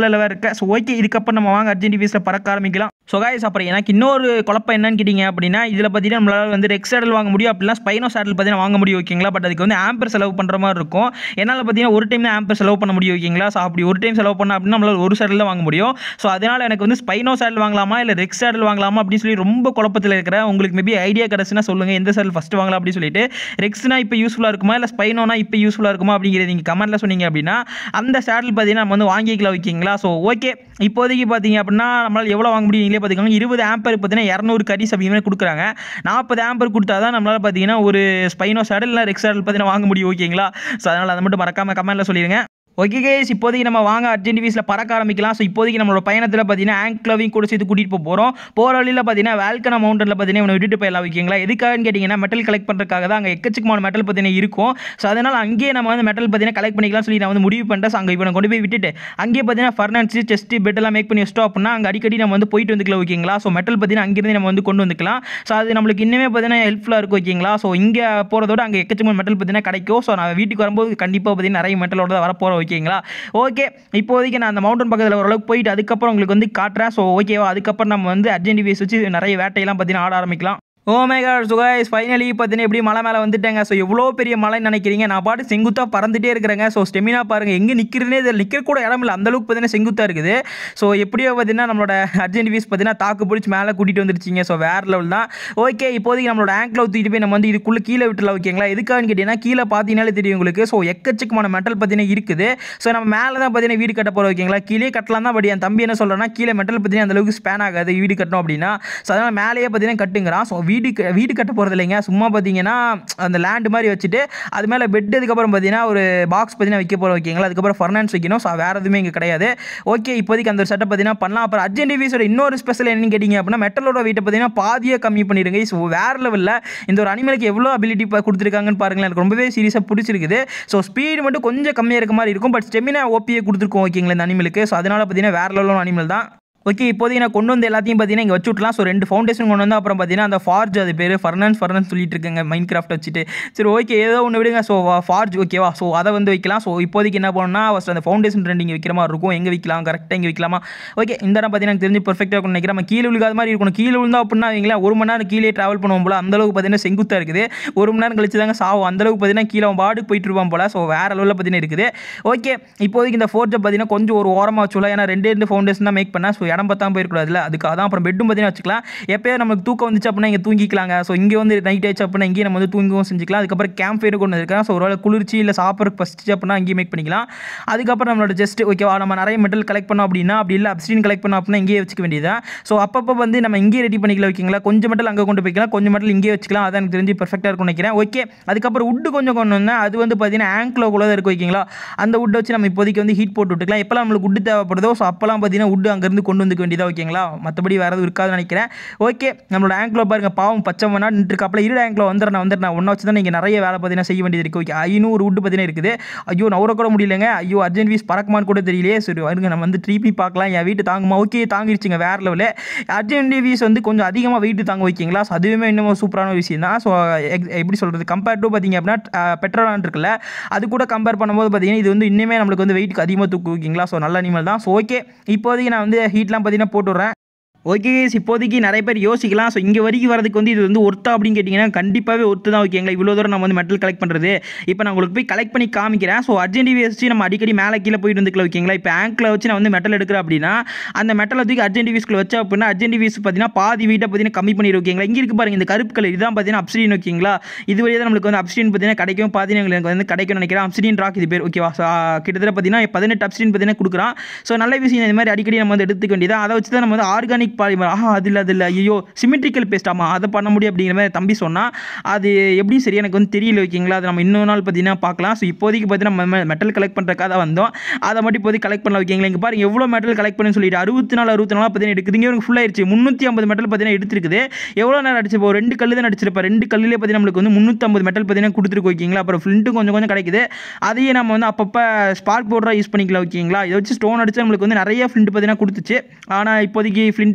பறக்க ஸோ ஓகே இதுக்கப்புறம் நம்ம வாங்க அர்ஜென்ட் டிவிஸில் பறக்க ஆரம்பிக்கலாம் ஸோ காய்ஸ் அப்புறம் எனக்கு இன்னொரு குழப்பம் என்னன்னு கேட்டிங்க அப்படின்னா இதில் பார்த்தீங்கன்னா நம்மளால் வந்து ரெக் சேடல் வாங்க முடியும் அப்படிலாம் ஸ்பைனோ சேடல் பார்த்தீங்கன்னா வாங்க முடியும் ஓகேங்களா பட் அதுக்கு வந்து ஆம்பர் செலவு பண்ணுற மாதிரி இருக்கும் என்னால் பார்த்தீங்கன்னா ஒரு டைம் தான் ஆம்பர் செலவு பண்ண முடியும் ஓகேங்களா ஸோ அப்படி ஒரு டைம் செலவு பண்ண அப்படின்னா நம்மளால் ஒரு சேடல் தான் வாங்க முடியும் ஸோ அதனால் எனக்கு வந்து ஸ்பைனோ சேடல் வாங்கலாமா இல்லை ரெக் சேடல் வாங்கலாமா அப்படின்னு சொல்லி ரொம்ப குழப்பத்தில் இருக்கிறேன் உங்களுக்கு மேபி ஐடியா கிடச்சுன்னா சொல்லுங்கள் எந்த சேடல் ஃபஸ்ட்டு வாங்கலாம் அப்படின்னு சொல்லிட்டு ரெக்ஸ்னா இப்போ யூஸ்ஃபுல்லாக இருக்குமா இல்லை ஸ்பைனோனா இப்போ யூஸ்ஃபுல்லாக இருக்குமா அப்படிங்கிறது நீங்கள் கமெண்ட்டில் சொன்னீங்க அப்படின்னா அந்த சேடல் பார்த்தீங்கன்னா நம்ம வந்து வாங்கிக்கலாம் ஓகேங்களா ஸோ ஓகே இப்போதைக்கு பார்த்தீங்க அப்படின்னா நம்மளால் எவ்வளோ வாங்க முடியும் நீங்களே பார்த்துக்கோங்க இருபது ஆம்பர் பார்த்தீங்கன்னா இரநூறு கரிஸ் அப்படிங்கிற மாதிரி கொடுக்குறாங்க நாற்பது ஆம்பர் கொடுத்தா தான் நம்மளால் பார்த்தீங்கன்னா ஒரு ஸ்பைனோ சேடல் இல்லை ரெக் சேடல் பார்த்தீங்கன்னா வாங்க முடியும் ஓகேங்களா ஸோ அதனால் அதை மட்டும் மறக்காமல் கமெண்ட்டில் சொல்லிடுங்க ஓகே கேஸ் இப்போதைக்கு நம்ம வாங்க அர்ஜென்ட் வீஸில் பறக்க ஆரம்பிக்கலாம் ஸோ இப்போதைக்கு நம்மளோட பயணத்தில் பார்த்தீங்கன்னா ஆங்க்லவையும் கூட சேர்த்து கூட்டிகிட்டு போக போகிறோம் போகிற வழியில் பார்த்தீங்கன்னா வேல்கனா மவுண்டனில் பார்த்தீங்கன்னா இவனை விட்டுட்டு போயிடலாம் ஓகேங்களா எதுக்காகன்னு கேட்டிங்கன்னா மெட்டல் கலெக்ட் பண்ணுறதுக்காக தான் அங்கே எக்கச்சக்கமான மெட்டல் பார்த்தீங்கன்னா இருக்கும் ஸோ அதனால் அங்கேயே நம்ம வந்து மெட்டல் பார்த்தீங்கன்னா கலெக்ட் பண்ணிக்கலாம் சொல்லி நான் வந்து முடிவு பண்ணிட்டேன் ஸோ அங்கே இப்போ கொண்டு போய் விட்டுட்டு அங்கேயே பார்த்தீங்கன்னா ஃபர்னான்ஸ் செஸ்ட் பெட் எல்லாம் மேக் பண்ணி வச்சிட்டோம் அப்படின்னா அங்கே அடிக்கடி நம்ம வந்து போயிட்டு வந்துக்கலாம் ஓகேங்களா ஸோ மெட்டல் பார்த்தீங்கன்னா அங்கேருந்து நம்ம வந்து கொண்டு வந்துக்கலாம் ஸோ அது நம்மளுக்கு இன்னுமே பார்த்தீங்கன்னா ஹெல்ப்ஃபுல்லாக இருக்கும் ஓகேங்களா ஸோ இங்கே போகிறதோட அங்கே எக்கச்சக்கமான மெட்டல் பார்த்தீங்கன்னா கிடைக்கும் ஸோ நான் வீட்டுக்கு வரும்போது கண்டிப்பாக பார்த்தீங்கன்னா நிறைய மெட்டலோட தான் வரப்போகிறோம் ஓகேங்களா ஓகே இப்போதைக்கு நான் அந்த மவுண்டன் பக்கத்தில் ஓரளவுக்கு போயிட்டு அதுக்கப்புறம் உங்களுக்கு வந்து காட்டுறேன் ஸோ ஓகேவா அதுக்கப்புறம் நம்ம வந்து அர்ஜென்ட் வீஸ் வச்சு நிறைய வேட்டையெல்லாம் பார்த்தீங்கன்னா ஆட ஆரம்பிக்கலாம் ஓ மேகாட் சுகாய்ஸ் ஃபைனலி பார்த்தீங்கன்னா எப்படி மலை மேலே வந்துட்டேங்க ஸோ எவ்வளோ பெரிய மலைன்னு நினைக்கிறீங்க நான் பாட்டு செங்குத்தாக பறந்துட்டே இருக்கிறேங்க ஸோ ஸ்டெமினா பாருங்கள் எங்கே நிற்கிறதுனே இதில் நிற்க கூட இடம் இல்லை அந்தளவுக்கு பார்த்தீங்கன்னா செங்குத்தாக இருக்குது ஸோ எப்படியோ பார்த்தீங்கன்னா நம்மளோட அர்ஜென்ட் வீஸ் பார்த்தீங்கன்னா தாக்கு பிடிச்சி மேலே கூட்டிகிட்டு வந்துருச்சிங்க ஸோ வேறு லெவல் தான் ஓகே இப்போதைக்கு நம்மளோட ஆங்கில் ஊற்றிட்டு போய் நம்ம வந்து இதுக்குள்ளே கீழே விட்டுலாம் ஓகேங்களா எதுக்காகன்னு கேட்டிங்கன்னா கீழே பார்த்தீங்கனாலே தெரியும் உங்களுக்கு ஸோ எக்கச்சக்கமான மெட்டல் பார்த்தீங்கன்னா இருக்குது ஸோ நம்ம மேலே தான் பார்த்தீங்கன்னா வீடு கட்ட போகிறோம் ஓகேங்களா கீழே கட்டலாம் தான் பட் என் தம்பி என்ன சொல்கிறேன்னா கீழே மெட்டல் பார்த்தீங்கன்னா அந்தளவுக்கு ஸ்பேன் ஆகாது வீடு கட்டணும் அப்படின்னா ஸோ அதனால் மேலேயே பார்த்தீங்கன்னா கட்டுங்கிறான் ஸோ வீடு க- வீடு கட்ட போகிறது இல்லைங்க சும்மா பார்த்தீங்கன்னா அந்த லேண்டு மாதிரி வச்சுட்டு அது மேலே பெட் அதுக்கப்புறம் பார்த்தீங்கன்னா ஒரு பாக்ஸ் பார்த்தீங்கன்னா வைக்க போகிறோம் ஓகேங்களா அதுக்கப்புறம் ஃபர்னான்ஸ் வைக்கணும் ஸோ வேறு எதுவுமே இங்கே கிடையாது ஓகே இப்போதைக்கு அந்த ஒரு செட்டப் பார்த்தீங்கன்னா பண்ணலாம் அப்புறம் அர்ஜென்ட் வீஸோட இன்னொரு ஸ்பெஷல் என்னன்னு கேட்டிங்க அப்படின்னா மெட்டலோட வெயிட்டை பார்த்தீங்கன்னா பாதியாக கம்மி பண்ணிடுங்க ஸோ வேறு லெவலில் இந்த ஒரு அனிமலுக்கு எவ்வளோ அபிலிட்டி கொடுத்துருக்காங்கன்னு பாருங்களேன் எனக்கு ரொம்பவே சீரியஸாக பிடிச்சிருக்குது ஸோ ஸ்பீடு மட்டும் கொஞ்சம் கம்மியாக இருக்க மாதிரி இருக்கும் பட் ஸ்டெமினா ஓபியை கொடுத்துருக்கோம் ஓகேங்களா இந்த அனிமலுக்கு ஸோ அதனால் பார்த்தீங்கன்னா வேறு லெவலான அனிமல் தான் ஓகே இப்போதைக்கு நான் கொண்டு வந்து எல்லாத்தையும் பார்த்தீங்கன்னா இங்கே வச்சு விட்லாம் ஸோ ரெண்டு ஃபவுண்டேஷன் கொண்டு வந்து அப்புறம் பார்த்தீங்கன்னா அந்த ஃபார்ஜ் அது பேர் ஃபர்னன்ஸ் ஃபர்னன்ஸ் சொல்லிட்டு இருக்கேங்க மைண்ட் கிராஃப்ட் வச்சுட்டு சரி ஓகே ஏதோ ஒன்று விடுங்க ஸோ ஃபார்ஜ் ஓகேவா ஸோ அதை வந்து வைக்கலாம் ஸோ இப்போதைக்கு என்ன பண்ணணும்னா ஃபஸ்ட் அந்த ஃபவுண்டேஷன் ரெண்டு இங்கே வைக்கிற மாதிரி இருக்கும் எங்கே வைக்கலாம் கரெக்டாக இங்கே வைக்கலாமா ஓகே இந்த இடம் பார்த்தீங்கன்னா எனக்கு தெரிஞ்சு பர்ஃபெக்டாக இருக்கும் நினைக்கிறேன் நம்ம கீழே விழுகாத மாதிரி இருக்கணும் கீழே விழுந்தா அப்படின்னா வைங்களேன் ஒரு மணி நேரம் கீழே ட்ராவல் பண்ணுவோம் போல அந்தளவுக்கு பார்த்தீங்கன்னா செங்குத்தாக இருக்குது ஒரு மணி நேரம் கழிச்சு தாங்க சாவும் அந்தளவுக்கு பார்த்தீங்கன்னா கீழே அவன் பாட்டுக்கு போயிட்டு இருப்பான் போல ஸோ வேறு லெவலில் பார்த்தீங்கன்னா இருக்குது ஓகே இப்போதைக்கு இந்த ஃபோர்ஜை பார்த்தீங்கன்னா கொஞ்சம் ஒரு ஓரமாக வச்சுல ஏன்னா ரெண்டே ரெண்டு ஃபவுண்டேஷன் தான் மேக் பண்ணேன் ஸோ இடம் பார்த்தாம போயிருக்கூடாதுல அதுக்காக தான் அப்புறம் பெட்டும் பார்த்தீங்கன்னா வச்சுக்கலாம் எப்போயோ நமக்கு தூக்கம் வந்துச்சு அப்படின்னா இங்கே தூங்கிக்கலாங்க ஸோ இங்கே வந்து நைட் ஆயிடுச்சு அப்படின்னா இங்கேயே நம்ம வந்து தூங்கவும் செஞ்சுக்கலாம் அதுக்கப்புறம் கேம்ப் ஃபயர் கொண்டு வந்திருக்கேன் ஸோ ஒரு குளிர்ச்சி இல்லை சாப்பிட்றதுக்கு ஃபஸ்ட்டு அப்படின்னா அங்கேயே மேக் பண்ணிக்கலாம் அதுக்கப்புறம் நம்மளோட ஜஸ்ட் ஓகேவா நம்ம நிறைய மெட்டல் கலெக்ட் பண்ணோம் அப்படின்னா அப்படி இல்லை அப்ஸ்டீன் கலெக்ட் பண்ணோம் அப்படின்னா இங்கேயே வச்சுக்க வேண்டியதான் ஸோ அப்பப்போ வந்து நம்ம இங்கேயே ரெடி பண்ணிக்கலாம் ஓகேங்களா கொஞ்சம் மெட்டல் அங்கே கொண்டு போய்க்கலாம் கொஞ்சம் மெட்டல் இங்கேயே வச்சுக்கலாம் அதான் எனக்கு தெரிஞ்சு பெர்ஃபெக்டாக இருக்கும் நினைக்கிறேன் ஓகே அதுக்கப்புறம் உட்டு கொஞ்சம் கொண்டு வந்தேன் அது வந்து பார்த்தீங்கன்னா ஆங்க்லோக்குள்ள தான் இருக்கும் ஓகேங்களா அந்த உட்டை வச்சு நம்ம இப்போதைக்கு வந்து ஹீட் போட்டு விட்டுக்கலாம் எப்போல்லாம் நம்மளுக்கு உட்டு தேவைப்படுதோ ஸோ அப்போல்லாம் பார்த்தீங்கன்னா உட்டு அங்கேருந்து கொண்டு வந்துக்க வேண்டியதா ஓகேங்களா மற்றபடி வேறு எதுவும் இருக்காதுன்னு நினைக்கிறேன் ஓகே நம்மளோட ஆங்க்லோ பாருங்க பாவம் பச்சை மணி நேரம் நின்றுருக்காப்புல இரு ஆங்க்லோ வந்துடுறேன் நான் வந்துடுறேன் ஒன்றா வச்சு தான் நீங்கள் நிறைய வேலை பார்த்தீங்கன்னா செய்ய வேண்டியது இருக்குது ஓகே ஐநூறு உட்டு பார்த்தீங்கன்னா இருக்குது ஐயோ நவர கூட முடியலங்க ஐயோ அர்ஜென்ட் வீஸ் பறக்குமான்னு கூட தெரியலையே சரி வருங்க நம்ம வந்து ட்ரீப்பி பார்க்கலாம் என் வீட்டு தாங்குமா ஓகே தாங்கிருச்சுங்க வேறு லெவலில் அர்ஜென்ட் வீஸ் வந்து கொஞ்சம் அதிகமாக வெயிட் தாங்க வைக்கிங்களா ஸோ அதுவுமே இன்னும் சூப்பரான விஷயம் தான் ஸோ எப்படி சொல்கிறது கம்பேர் டு பார்த்தீங்க அப்படின்னா பெட்ரோலான் இருக்குல்ல அது கூட கம்பேர் பண்ணும்போது பார்த்தீங்கன்னா இது வந்து இன்னுமே நம்மளுக்கு வந்து வெயிட்டுக்கு அதிகமாக தூக்கு வைக்கிங்களா ஸோ நல்ல அனிமல் தான் ஸோ ஓகே இப்போதைக்கு நான் வந்து ஹீட்லாம் பார்த்தீங்கன்னா போட்டு விட்றேன் ஓகே guys, இப்போதைக்கு நிறைய பேர் யோசிக்கலாம் ஸோ இங்கே வரைக்கும் வரதுக்கு வந்து இது வந்து ஒர்த்தா அப்படின்னு கேட்டிங்கன்னா கண்டிப்பாகவே ஒர்த்து தான் ஓகேங்களா இவ்வளோ தூரம் நம்ம வந்து மெட்டல் கலெக்ட் பண்ணுறது இப்போ நான் உங்களுக்கு போய் கலெக்ட் பண்ணி காமிக்கிறேன் ஸோ அர்ஜென்டி வச்சு நம்ம அடிக்கடி மேலே கீழே போயிட்டு வந்துக்கலாம் ஓகேங்களா இப்போ ஆங்கில் வச்சு நான் வந்து மெட்டல் எடுக்கிறேன் அப்படின்னா அந்த மெட்டலை தூக்கி அர்ஜென்டி வீஸ்க்குள்ள வச்சா அப்படின்னா அர்ஜென்டி வீஸ் பார்த்தீங்கன்னா பாதி வீட்டை பார்த்தீங்கன்னா கம்மி பண்ணிடு ஓகேங்களா இங்கே இருக்கு பாருங்க இந்த கருப்பு கலர் இதுதான் பார்த்தீங்கன்னா அப்சிடின் ஓகேங்களா இது வழியாக தான் நம்மளுக்கு வந்து அப்சிடின் பார்த்தீங்கன்னா கிடைக்கும் பார்த்தீங்கன்னா எங்களுக்கு வந்து கிடைக்கும் நினைக்கிறேன் அப்சிடின் ராக் இது பேர் ஓகேவா ஸோ கிட்டத்தட்ட பார்த்தீங்கன்னா பதினெட்டு அப்சிடின் பார்த்தீங்கன்னா கொடுக்குறான் ஸோ நல்ல விஷயம் இந்த மாதிரி அடிக்கடி நம்ம வந்து எடுத்துக்க வேண்டியது அதை வச்சு தான் நம்ம வந்து ஆர்கானிக் பாலிமர் ஆஹா அது இல்லை அது இல்லை ஐயோ சிமெட்ரிக்கல் பேஸ்ட் ஆமாம் அதை பண்ண முடியும் அப்படிங்கிற மாதிரி தம்பி சொன்னால் அது எப்படி சரி எனக்கு வந்து தெரியல ஓகேங்களா அது நம்ம இன்னொரு நாள் பார்த்தீங்கன்னா பார்க்கலாம் ஸோ இப்போதைக்கு பார்த்தீங்கன்னா நம்ம மெட்டல் கலெக்ட் பண்ணுறக்காக தான் வந்தோம் அதை மட்டும் இப்போதைக்கு கலெக்ட் பண்ணலாம் ஓகேங்களா இங்கே பாருங்க எவ்வளோ மெட்டல் கலெக்ட் பண்ணி சொல்லிட்டு அறுபத்தி நாலு அறுபத்தி நாலு பார்த்தீங்கன்னா எடுக்குது இங்கே ஃபுல் ஆயிடுச்சு முந்நூற்றி ஐம்பது மெட்டல் பார்த்தீங்கன்னா எடுத்துருக்குது எவ்வளோ நேரம் அடிச்சு இப்போ ரெண்டு கல்லு தான் அடிச்சிருப்பா ரெண்டு கல்லுலேயே பார்த்தீங்கன்னா நம்மளுக்கு வந்து முந்நூற்றம்பது மெட்டல் பார்த்தீங்கன்னா கொடுத்துருக்கு ஓகேங்களா அப்புறம் ஃப்ளிண்ட்டும் கொஞ்சம் கொஞ்சம் கிடைக்குது அதையே நம்ம வந்து அப்பப்போ ஸ்பார்க் பவுடராக யூஸ் பண்ணிக்கலாம் ஓகேங்களா இதை வச்சு ஸ்டோன் அடிச்சு நம்மளுக்கு வந்து நிறைய ஃப்ளிண்ட் பார்த்தீங்கன்னா கொடுத்துச்சு ஆனால் இப்போதைக்கு ஃப்ளிண்ட்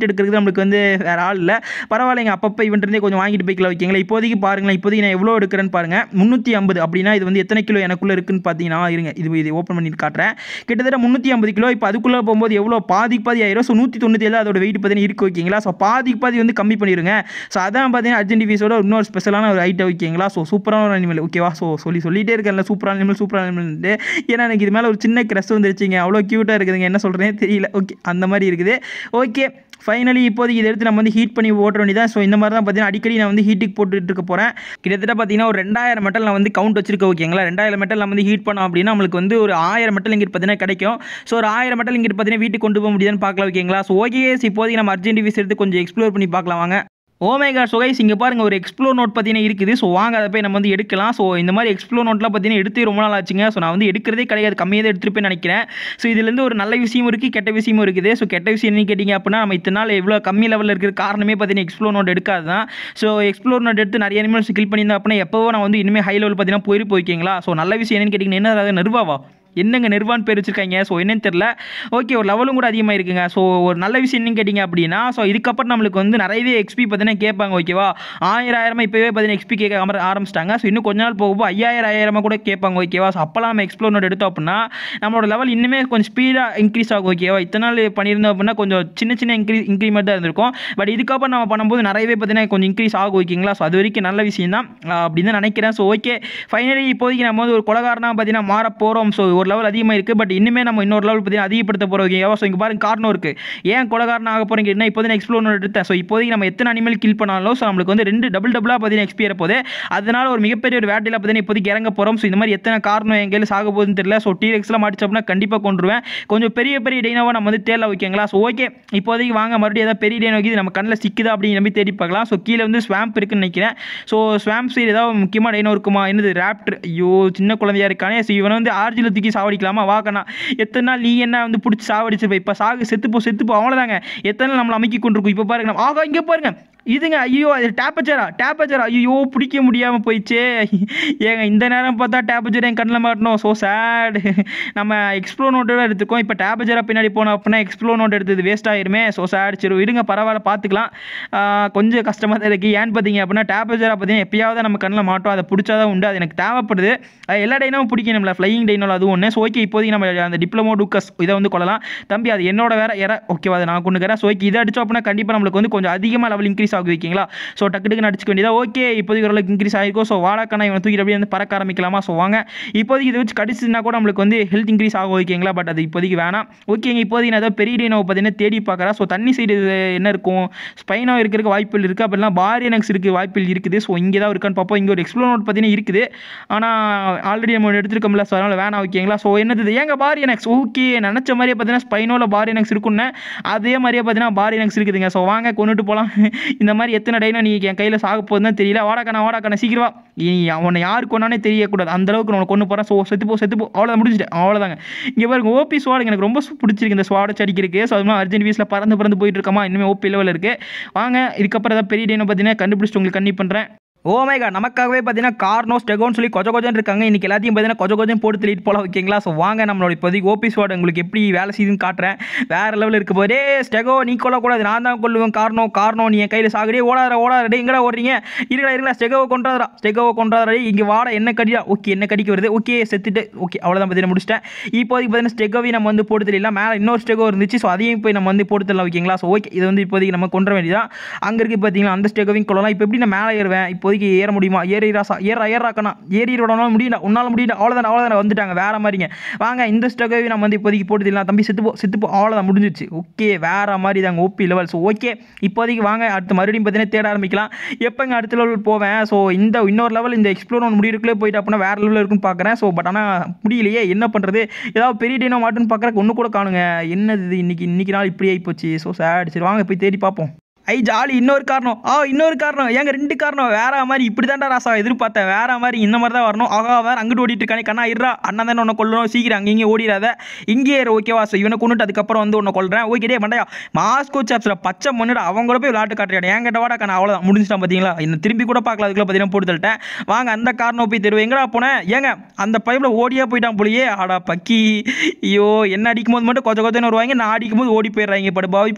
எடுக்கிறது நம்மளுக்கு வந்து வேறு ஆள் இல்லை பரவாயில்லைங்க அப்பப்போ இவன்ட்டு இருந்தே கொஞ்சம் வாங்கிட்டு போய்க்கலாம் ஓகேங்களா இப்போதைக்கு பாருங்களேன் இப்போதைக்கு நான் எவ்வளோ எடுக்கிறேன்னு பாருங்கள் முந்நூற்றி ஐம்பது அப்படின்னா இது வந்து எத்தனை கிலோ எனக்குள்ளே இருக்குன்னு பார்த்தீங்கன்னா இருங்க இது இது ஓப்பன் பண்ணிட்டு காட்டுறேன் கிட்டத்தட்ட முந்நூற்றி ஐம்பது கிலோ இப்போ அதுக்குள்ளே போகும்போது எவ்வளோ பாதி பாதி ஆயிரும் ஸோ நூற்றி தொண்ணூற்றி ஏழு அதோட வெயிட் பார்த்தீங்கன்னா இருக்கு ஓகேங்களா ஸோ பாதி பாதி வந்து கம்மி பண்ணிடுங்க ஸோ அதான் பார்த்தீங்கன்னா அர்ஜென்ட் ஃபீஸோட இன்னொரு ஸ்பெஷலான ஒரு ஐட்டம் ஓகேங்களா ஸோ சூப்பரான ஒரு அனிமல் ஓகேவா ஸோ சொல்லி சொல்லிட்டே இருக்கேன்ல சூப்பரான அனிமல் சூப்பரான அனிமல்ட்டு ஏன்னா எனக்கு இது மேலே ஒரு சின்ன க்ரெஸ் வந்துருச்சுங்க அவ்வளோ க்யூட்டாக இருக்குதுங்க என்ன சொல்கிறேனே தெரியல ஓகே அந்த மாதிரி இருக்குது ஓகே ஃபைனலி இப்போதைக்கு இதை எடுத்து நம்ம வந்து ஹீட் பண்ணி ஓட்ட வேண்டியதான் ஸோ இந்த மாதிரி தான் பார்த்தீங்கன்னா அடிக்கடி நான் வந்து ஹீட்டுக்கு போட்டுட்டு இருக்க போகிறேன் கிட்டத்தட்ட பார்த்தீங்கன்னா ஒரு ரெண்டாயிரம் மெட்டல் நான் வந்து கவுண்ட் வச்சிருக்கேன் ஓகேங்களா ரெண்டாயிரம் மெட்டல் நம்ம வந்து ஹீட் பண்ணோம் அப்படின்னா நம்மளுக்கு வந்து ஒரு ஆயிரம் மெட்டல் இங்கிட்டு பார்த்தீங்கன்னா கிடைக்கும் ஸோ ஒரு ஆயிரம் மெட்டல் இங்கிட்டு பார்த்தீங்கன்னா வீட்டுக்கு கொண்டு போக முடியுதுன்னு பார்க்கலாம் ஓகேங்களா ஸோ ஓகே இப்போதைக்கு நம்ம அர்ஜென்ட் வீஸ் எடுத்து கொஞ்சம் எக்ஸ்ப்ளோர் பண்ணி பார்க்கலாம் வாங்க ஓமேகா சுகைஸ் இங்கே பாருங்கள் ஒரு எக்ஸ்ப்ளோர் நோட் பார்த்தீங்கன்னா இருக்குது ஸோ வாங்க அதை போய் நம்ம வந்து எடுக்கலாம் ஸோ இந்த மாதிரி எக்ஸ்ப்ளோர் நோட்லாம் பார்த்தீங்கன்னா எடுத்து ரொம்ப நாள் ஆச்சுங்க ஸோ நான் வந்து எடுக்கிறதே கிடையாது கம்மியாக தான் எடுத்துகிட்டு போய் நினைக்கிறேன் ஸோ இதுலேருந்து ஒரு நல்ல விஷயமும் இருக்குது கெட்ட விஷயமும் இருக்குது ஸோ கெட்ட விஷயம் என்ன கேட்டிங்க அப்படின்னா நம்ம இத்தனை நாள் எவ்வளோ கம்மி லெவலில் இருக்கிற காரணமே பார்த்தீங்கன்னா எக்ஸ்ப்ளோர் நோட் எடுக்காது தான் ஸோ எக்ஸ்ப்ளோர் நோட் எடுத்து நிறைய அனிமல்ஸ் கில் பண்ணியிருந்தேன் அப்படின்னா எப்போவோ நான் வந்து இனிமேல் ஹை லெவல் பார்த்தீங்கன்னா போயிரு போய்க்கிங்களா ஸோ நல்ல விஷயம் என்னன்னு கேட்டிங்கன்னா என்ன நர்வாவா என்னங்க நிர்வான் பேர் வச்சிருக்காங்க ஸோ என்னன்னு தெரில ஓகே ஒரு லெவலும் கூட அதிகமாக இருக்குங்க ஸோ ஒரு நல்ல விஷயம் என்னன்னு கேட்டிங்க அப்படின்னா ஸோ இதுக்கப்புறம் நம்மளுக்கு வந்து நிறையவே எக்ஸ்பி பார்த்தீங்கன்னா கேட்பாங்க ஓகேவா ஆயிரம் ஆயிரமா இப்போவே பார்த்தீங்கன்னா எக்ஸ்பி கேட்க ஆர- ஆரம்பிச்சிட்டாங்க ஸோ இன்னும் கொஞ்ச நாள் போகும்போது ஐயாயிரம் ஆயிரமா கூட கேட்பாங்க ஓகேவா ஸோ அப்போலாம் நம்ம எக்ஸ்ப்ளோர் நோட் எடுத்தோம் அப்படின்னா நம்மளோட லெவல் இன்னுமே கொஞ்சம் ஸ்பீடாக இன்க்ரீஸ் ஆகும் ஓகேவா இத்தனை நாள் பண்ணியிருந்தோம் அப்படின்னா கொஞ்சம் சின்ன சின்ன இன்க்ரீ இன்க்ரிமெண்ட் தான் இருந்திருக்கும் பட் இதுக்கப்புறம் நம்ம பண்ணும்போது நிறையவே பார்த்தீங்கன்னா கொஞ்சம் இன்க்ரீஸ் ஆகும் ஓகேங்களா ஸோ அது வரைக்கும் நல்ல விஷயம் தான் அப்படின்னு தான் நினைக்கிறேன் ஸோ ஓகே ஃபைனலி இப்போதைக்கு நம்ம வந்து ஒரு கொலகாரனாக பார்த்தீங்கன்னா மாற போகிறோம் ஸோ ஒரு லெவல் அதிகமாக இருக்குது பட் இன்னுமே நம்ம இன்னொரு லெவல் பார்த்தீங்கன்னா அதிகப்படுத்த போகிறோம் ஓகேவா ஸோ இங்கே பாருங்க காரணம் இருக்குது ஏன் கொலகாரன் ஆக போகிறீங்க என்ன இப்போதைக்கு எக்ஸ்ப்ளோர் எடுத்தேன் ஸோ இப்போதைக்கு நம்ம எத்தனை அனிமல் கில் பண்ணாலும் ஸோ நம்மளுக்கு வந்து ரெண்டு டபுள் டபுளாக பார்த்தீங்கன்னா எக்ஸ்பியர் போகுது அதனால ஒரு மிகப்பெரிய ஒரு வேட்டையில் பார்த்தீங்கன்னா இப்போதைக்கு இறங்க போகிறோம் ஸோ இந்த மாதிரி எத்தனை காரணம் எங்கேயும் சாக போகுதுன்னு தெரியல ஸோ டீரெக்ஸ்லாம் மாட்டிச்சு அப்படின்னா கண்டிப்பாக கொண்டுருவேன் கொஞ்சம் பெரிய பெரிய டைனோவை நம்ம வந்து தேடல வைக்கங்களா ஸோ ஓகே இப்போதைக்கு வாங்க மறுபடியும் ஏதாவது பெரிய டைனோ இது நம்ம கண்ணில் சிக்குதா அப்படின்னு நம்பி தேடி பார்க்கலாம் ஸோ கீழே வந்து ஸ்வாம்ப் இருக்குன்னு நினைக்கிறேன் ஸோ ஸ்வாம்ப் சைடு ஏதாவது முக்கியமாக டைனோ இருக்குமா என்னது ரேப்டர் ஐயோ சின்ன குழந்தையா இருக்கானே ஸோ இவனை வந்து ஆர்ஜியில் தூக்கி சாவடிக்கலாமா வாக்கண்ணா எத்தனை நாள் நீ என்ன வந்து பிடிச்சி சாவடிச்சிருப்ப இப்போ சாகு செத்துப்போ செத்துப்போ அவ்வளோதாங்க எத்தனை நாள் நம்மளை அமைக்கி கொண்டிருக்கும் இப்போ பாருங்க நம்ம- ஆகா இங்கே பாருங்க இதுங்க ஐயோ அது டேப்பச்சரா டேப்பச்சரா ஐயோ பிடிக்க முடியாமல் போயிடுச்சே ஏங்க இந்த நேரம் பார்த்தா டேப்பச்சர் என் கண்ணில் மாட்டணும் ஸோ சேட் நம்ம எக்ஸ்ப்ளோ நோட்டோட எடுத்துக்கோம் இப்போ டேப்பச்சரா பின்னாடி போனோம் அப்படின்னா எக்ஸ்ப்ளோ நோட் எடுத்தது வேஸ்ட் ஆயிருமே ஸோ சேட் சரி விடுங்க பரவாயில்ல பார்த்துக்கலாம் ஆஹ் கொஞ்சம் கஷ்டமாக தான் இருக்குது ஏன்னு பார்த்தீங்க அப்படின்னா டேப்பச்சரா பார்த்தீங்கன்னா எப்பயாவது நம்ம கண்ணில் மாட்டோம் அதை பிடிச்சாதான் உண்டு அது எனக்கு தேவைப்படுது அது எல்லா டைனமும் பிடிக்கணும்ல ஃப்ளையிங் டைனோல் அது ஒன்று ஸோ ஓகே இப்போதைக்கு நம்ம அந்த டிப்ளமோ டூக்கஸ் இதை வந்து கொள்ளலாம் தம்பி அது என்னோட வேற எற ஓகேவா அதை நான் கொண்டுக்கிறேன் ஸோ ஓகே இதை அடிச்சோம் அப்படின்னா கண்டிப்பாக நம்மளுக்கு வந்து கொஞ்சம் அதிகமாக லெவல் இன்க்ரீஸ் ஆகும் வைக்கிங்களா ஸோ டக்கு டக்குன்னு அடிச்சுக்க வேண்டியதா ஓகே இப்போதைக்கு ஓரளவுக்கு இன்க்ரீஸ் ஆகிருக்கும் ஸோ வாழக்கான இவனை தூக்கிட்டு அப்படியே வந்து பறக்க ஆரம்பிக்கலாமா ஸோ வாங்க இப்போதைக்கு இதை வச்சு கடிச்சுனா கூட நம்மளுக்கு வந்து ஹெல்த் இன்க்ரீஸ் ஆகும் ஓகேங்களா பட் அது இப்போதைக்கு வேணாம் ஓகேங்க இப்போதைக்கு நான் ஏதாவது பெரிய டீனோ பார்த்தீங்கன்னா தேடி பார்க்குறேன் ஸோ தண்ணி சைடு என்ன இருக்கும் ஸ்பைனோ இருக்கிறதுக்கு வாய்ப்புகள் இருக்குது அப்படிலாம் பாரியனக்ஸ் இருக்குது வாய்ப்புகள் இருக்குது ஸோ இங்கே தான் இருக்கான்னு பார்ப்போம் இங்கே ஒரு எக்ஸ்ப்ளோர் நோட் பார்த்தீங்கன்னா இருக்குது ஆனால் ஆல்ரெடி நம்ம எடுத்துருக்கோம்ல ஸோ அதனால் வேணாம் ஓகேங்களா ஸோ என்னது ஏங்க பாரியனக்ஸ் ஓகே நினச்ச மாதிரியே பார்த்தீங்கன்னா ஸ்பைனோவில் பாரியனக்ஸ் இருக்குன்னு அதே மாதிரியே பார்த்தீங்கன்னா பாரியனக்ஸ் இருக்குதுங்க ஸோ வாங்க கொண்டுட்டு போகலாம் இந்த மாதிரி எத்தனை டைனோ நீ என் கையில் சாக போகுதுன்னு தெரியல வாடாக்கண்ணா வாடாக்கண்ணா சீக்கிரம் வா நீ அவனை யார் கொண்டானே தெரியக்கூடாது அந்த அளவுக்கு நான் கொண்டு போகிறேன் ஸோ செத்து போ செத்து போ அவ்வளோதான் முடிஞ்சிட்டேன் அவ்வளோதாங்க இங்கே பாருங்க ஓபி ஸ்வாட் எனக்கு ரொம்ப பிடிச்சிருக்கு இந்த ஸ்வாட் அடிக்கிறதுக்கு ஸோ அது அர்ஜென்ட் வீஸில் பறந்து பறந்து போயிட்டு இருக்கமா இன்னுமே ஓபி லெவலில் இருக்குது வாங்க இதுக்கப்புறம் ஏதாவது பெரிய டைனோ பார்த்தீங்கன்னா கண்டுபிடிச்சிட்டு உங்களுக்கு கண்ணி பண்ணுறேன் ஓமேகா நமக்காகவே பார்த்தீங்கன்னா கார்னோ ஸ்டெகோன்னு சொல்லி கொஜ கொஜன் இருக்காங்க இன்னைக்கு எல்லாத்தையும் பார்த்தீங்கன்னா கொஜ கொஜன் போட்டு தள்ளிட்டு போல ஓகேங்களா ஸோ வாங்க நம்மளோட இப்போதைக்கு ஓபி ஸ்வாட் உங்களுக்கு எப்படி வேலை செய்யுதுன்னு காட்டுறேன் வேற லெவலில் இருக்க போதே ஸ்டெகோ நீ கொல்லக்கூடாது நான் தான் கொல்லுவேன் கார்னோ கார்னோ நீ என் கையில் சாகுடே ஓடாத ஓடாத டேய் எங்கடா ஓடுறீங்க இருக்கடா இருக்கடா ஸ்டெகோவை கொண்டாதரா ஸ்டெகோவை கொண்டாதரா இங்கே வாட என்ன கடிடா ஓகே என்ன கடிக்க வருது ஓகே செத்துட்டு ஓகே அவ்வளோதான் பார்த்தீங்கன்னா முடிச்சிட்டேன் இப்போதைக்கு பார்த்தீங்கன்னா ஸ்டெகோவை நம்ம வந்து போட்டு தெரியல மேலே இன்னொரு ஸ்டெகோ இருந்துச்சு ஸோ அதையும் போய் நம்ம வந்து போட்டு தரலாம் ஓகேங்களா ஸோ ஓகே இது வந்து இப்போதைக்கு நம்ம கொண்டு வர வேண்டியதான் அங்கே இருக்கு பார்த்தீங்கன்னா அந்த ஸ்டெகோவையும் கொள்ளலாம் இப்போ எப்படி நான் மேலே ஏறுவேன் இப்போதைக்கு ஏற முடியுமா ஏறி ராசா ஏறா ஏறாக்கண்ணா ஏறி விடணும் முடியல உன்னால் முடியல அவ்வளோதான் அவ்வளோதான் வந்துட்டாங்க வேற மாதிரிங்க வாங்க இந்த ஸ்டெகோவை நம்ம வந்து இப்போதைக்கு போட்டு தரலாம் தம்பி செத்துப்போ செத்துப்போ அவ்வளோதான் முடிஞ்சிச்சு ஓகே வேற மாதிரி தாங்க ஓபி லெவல் ஸோ ஓகே இப்போதைக்கு வாங்க அடுத்து மறுபடியும் பார்த்தீங்கன்னா தேட ஆரம்பிக்கலாம் எப்போங்க அடுத்த லெவல் போவேன் ஸோ இந்த இன்னொரு லெவல் இந்த எக்ஸ்ப்ளோர் ஒன்று முடியிருக்குள்ளே போயிட்டு அப்படின்னா வேறு லெவலில் இருக்குன்னு பார்க்குறேன் ஸோ பட் ஆனால் முடியலையே என்ன பண்ணுறது ஏதாவது பெரிய டீனோ மாட்டுன்னு பார்க்குறக்கு ஒன்று கூட காணுங்க என்னது இது இன்னைக்கு இன்னைக்கு நாள் இப்படி ஆகி போச்சு ஸோ சேட் சரி வாங்க போய் தேடி பார்ப்போம் ஐ ஜாலி இன்னொரு காரணம் ஆ இன்னொரு காரணம் ஏங்க ரெண்டு காரணம் வேற மாதிரி இப்படி தான்டா ராசா எதிர்பார்த்தேன் வேற மாதிரி இந்த மாதிரி தான் வரணும் ஆகா வேற அங்கிட்டு ஓடிட்டு இருக்கானே கண்ணா இருறா அண்ணன் தானே உன்னை கொல்லணும் சீக்கிரம் அங்கே இங்கே ஓடிடாத இங்கே ஏறு ஓகேவா ஸோ இவனை கொண்டுட்டு அதுக்கப்புறம் வந்து உன்னை கொல்றேன் ஓகே டே மண்டையா மாஸ்கோ சாப்ஸில் பச்சை மண்ணுடா அவங்க கூட போய் விளாட்டு காட்டுறான் என் கிட்ட வாடா கண்ணா அவ்வளோதான் முடிஞ்சிட்டான் பார்த்தீங்களா இன்னும் திரும்பி கூட பார்க்கல அதுக்குள்ள பார்த்தீங்கன்னா போட்டு தள்ளிட்டேன் வாங்க அந்த காரணம் போய் தருவேன் எங்கடா போனேன் ஏங்க அந்த பைப்பில் ஓடியா போயிட்டான் போலியே ஆடா பக்கி ஐயோ என்ன அடிக்கும் போது மட்டும் கொஞ்சம் கொஞ்சம் வருவாங்க நான் அடிக்கும் போது ஓடி போயிடுறாங்க படுபாவி பசங்க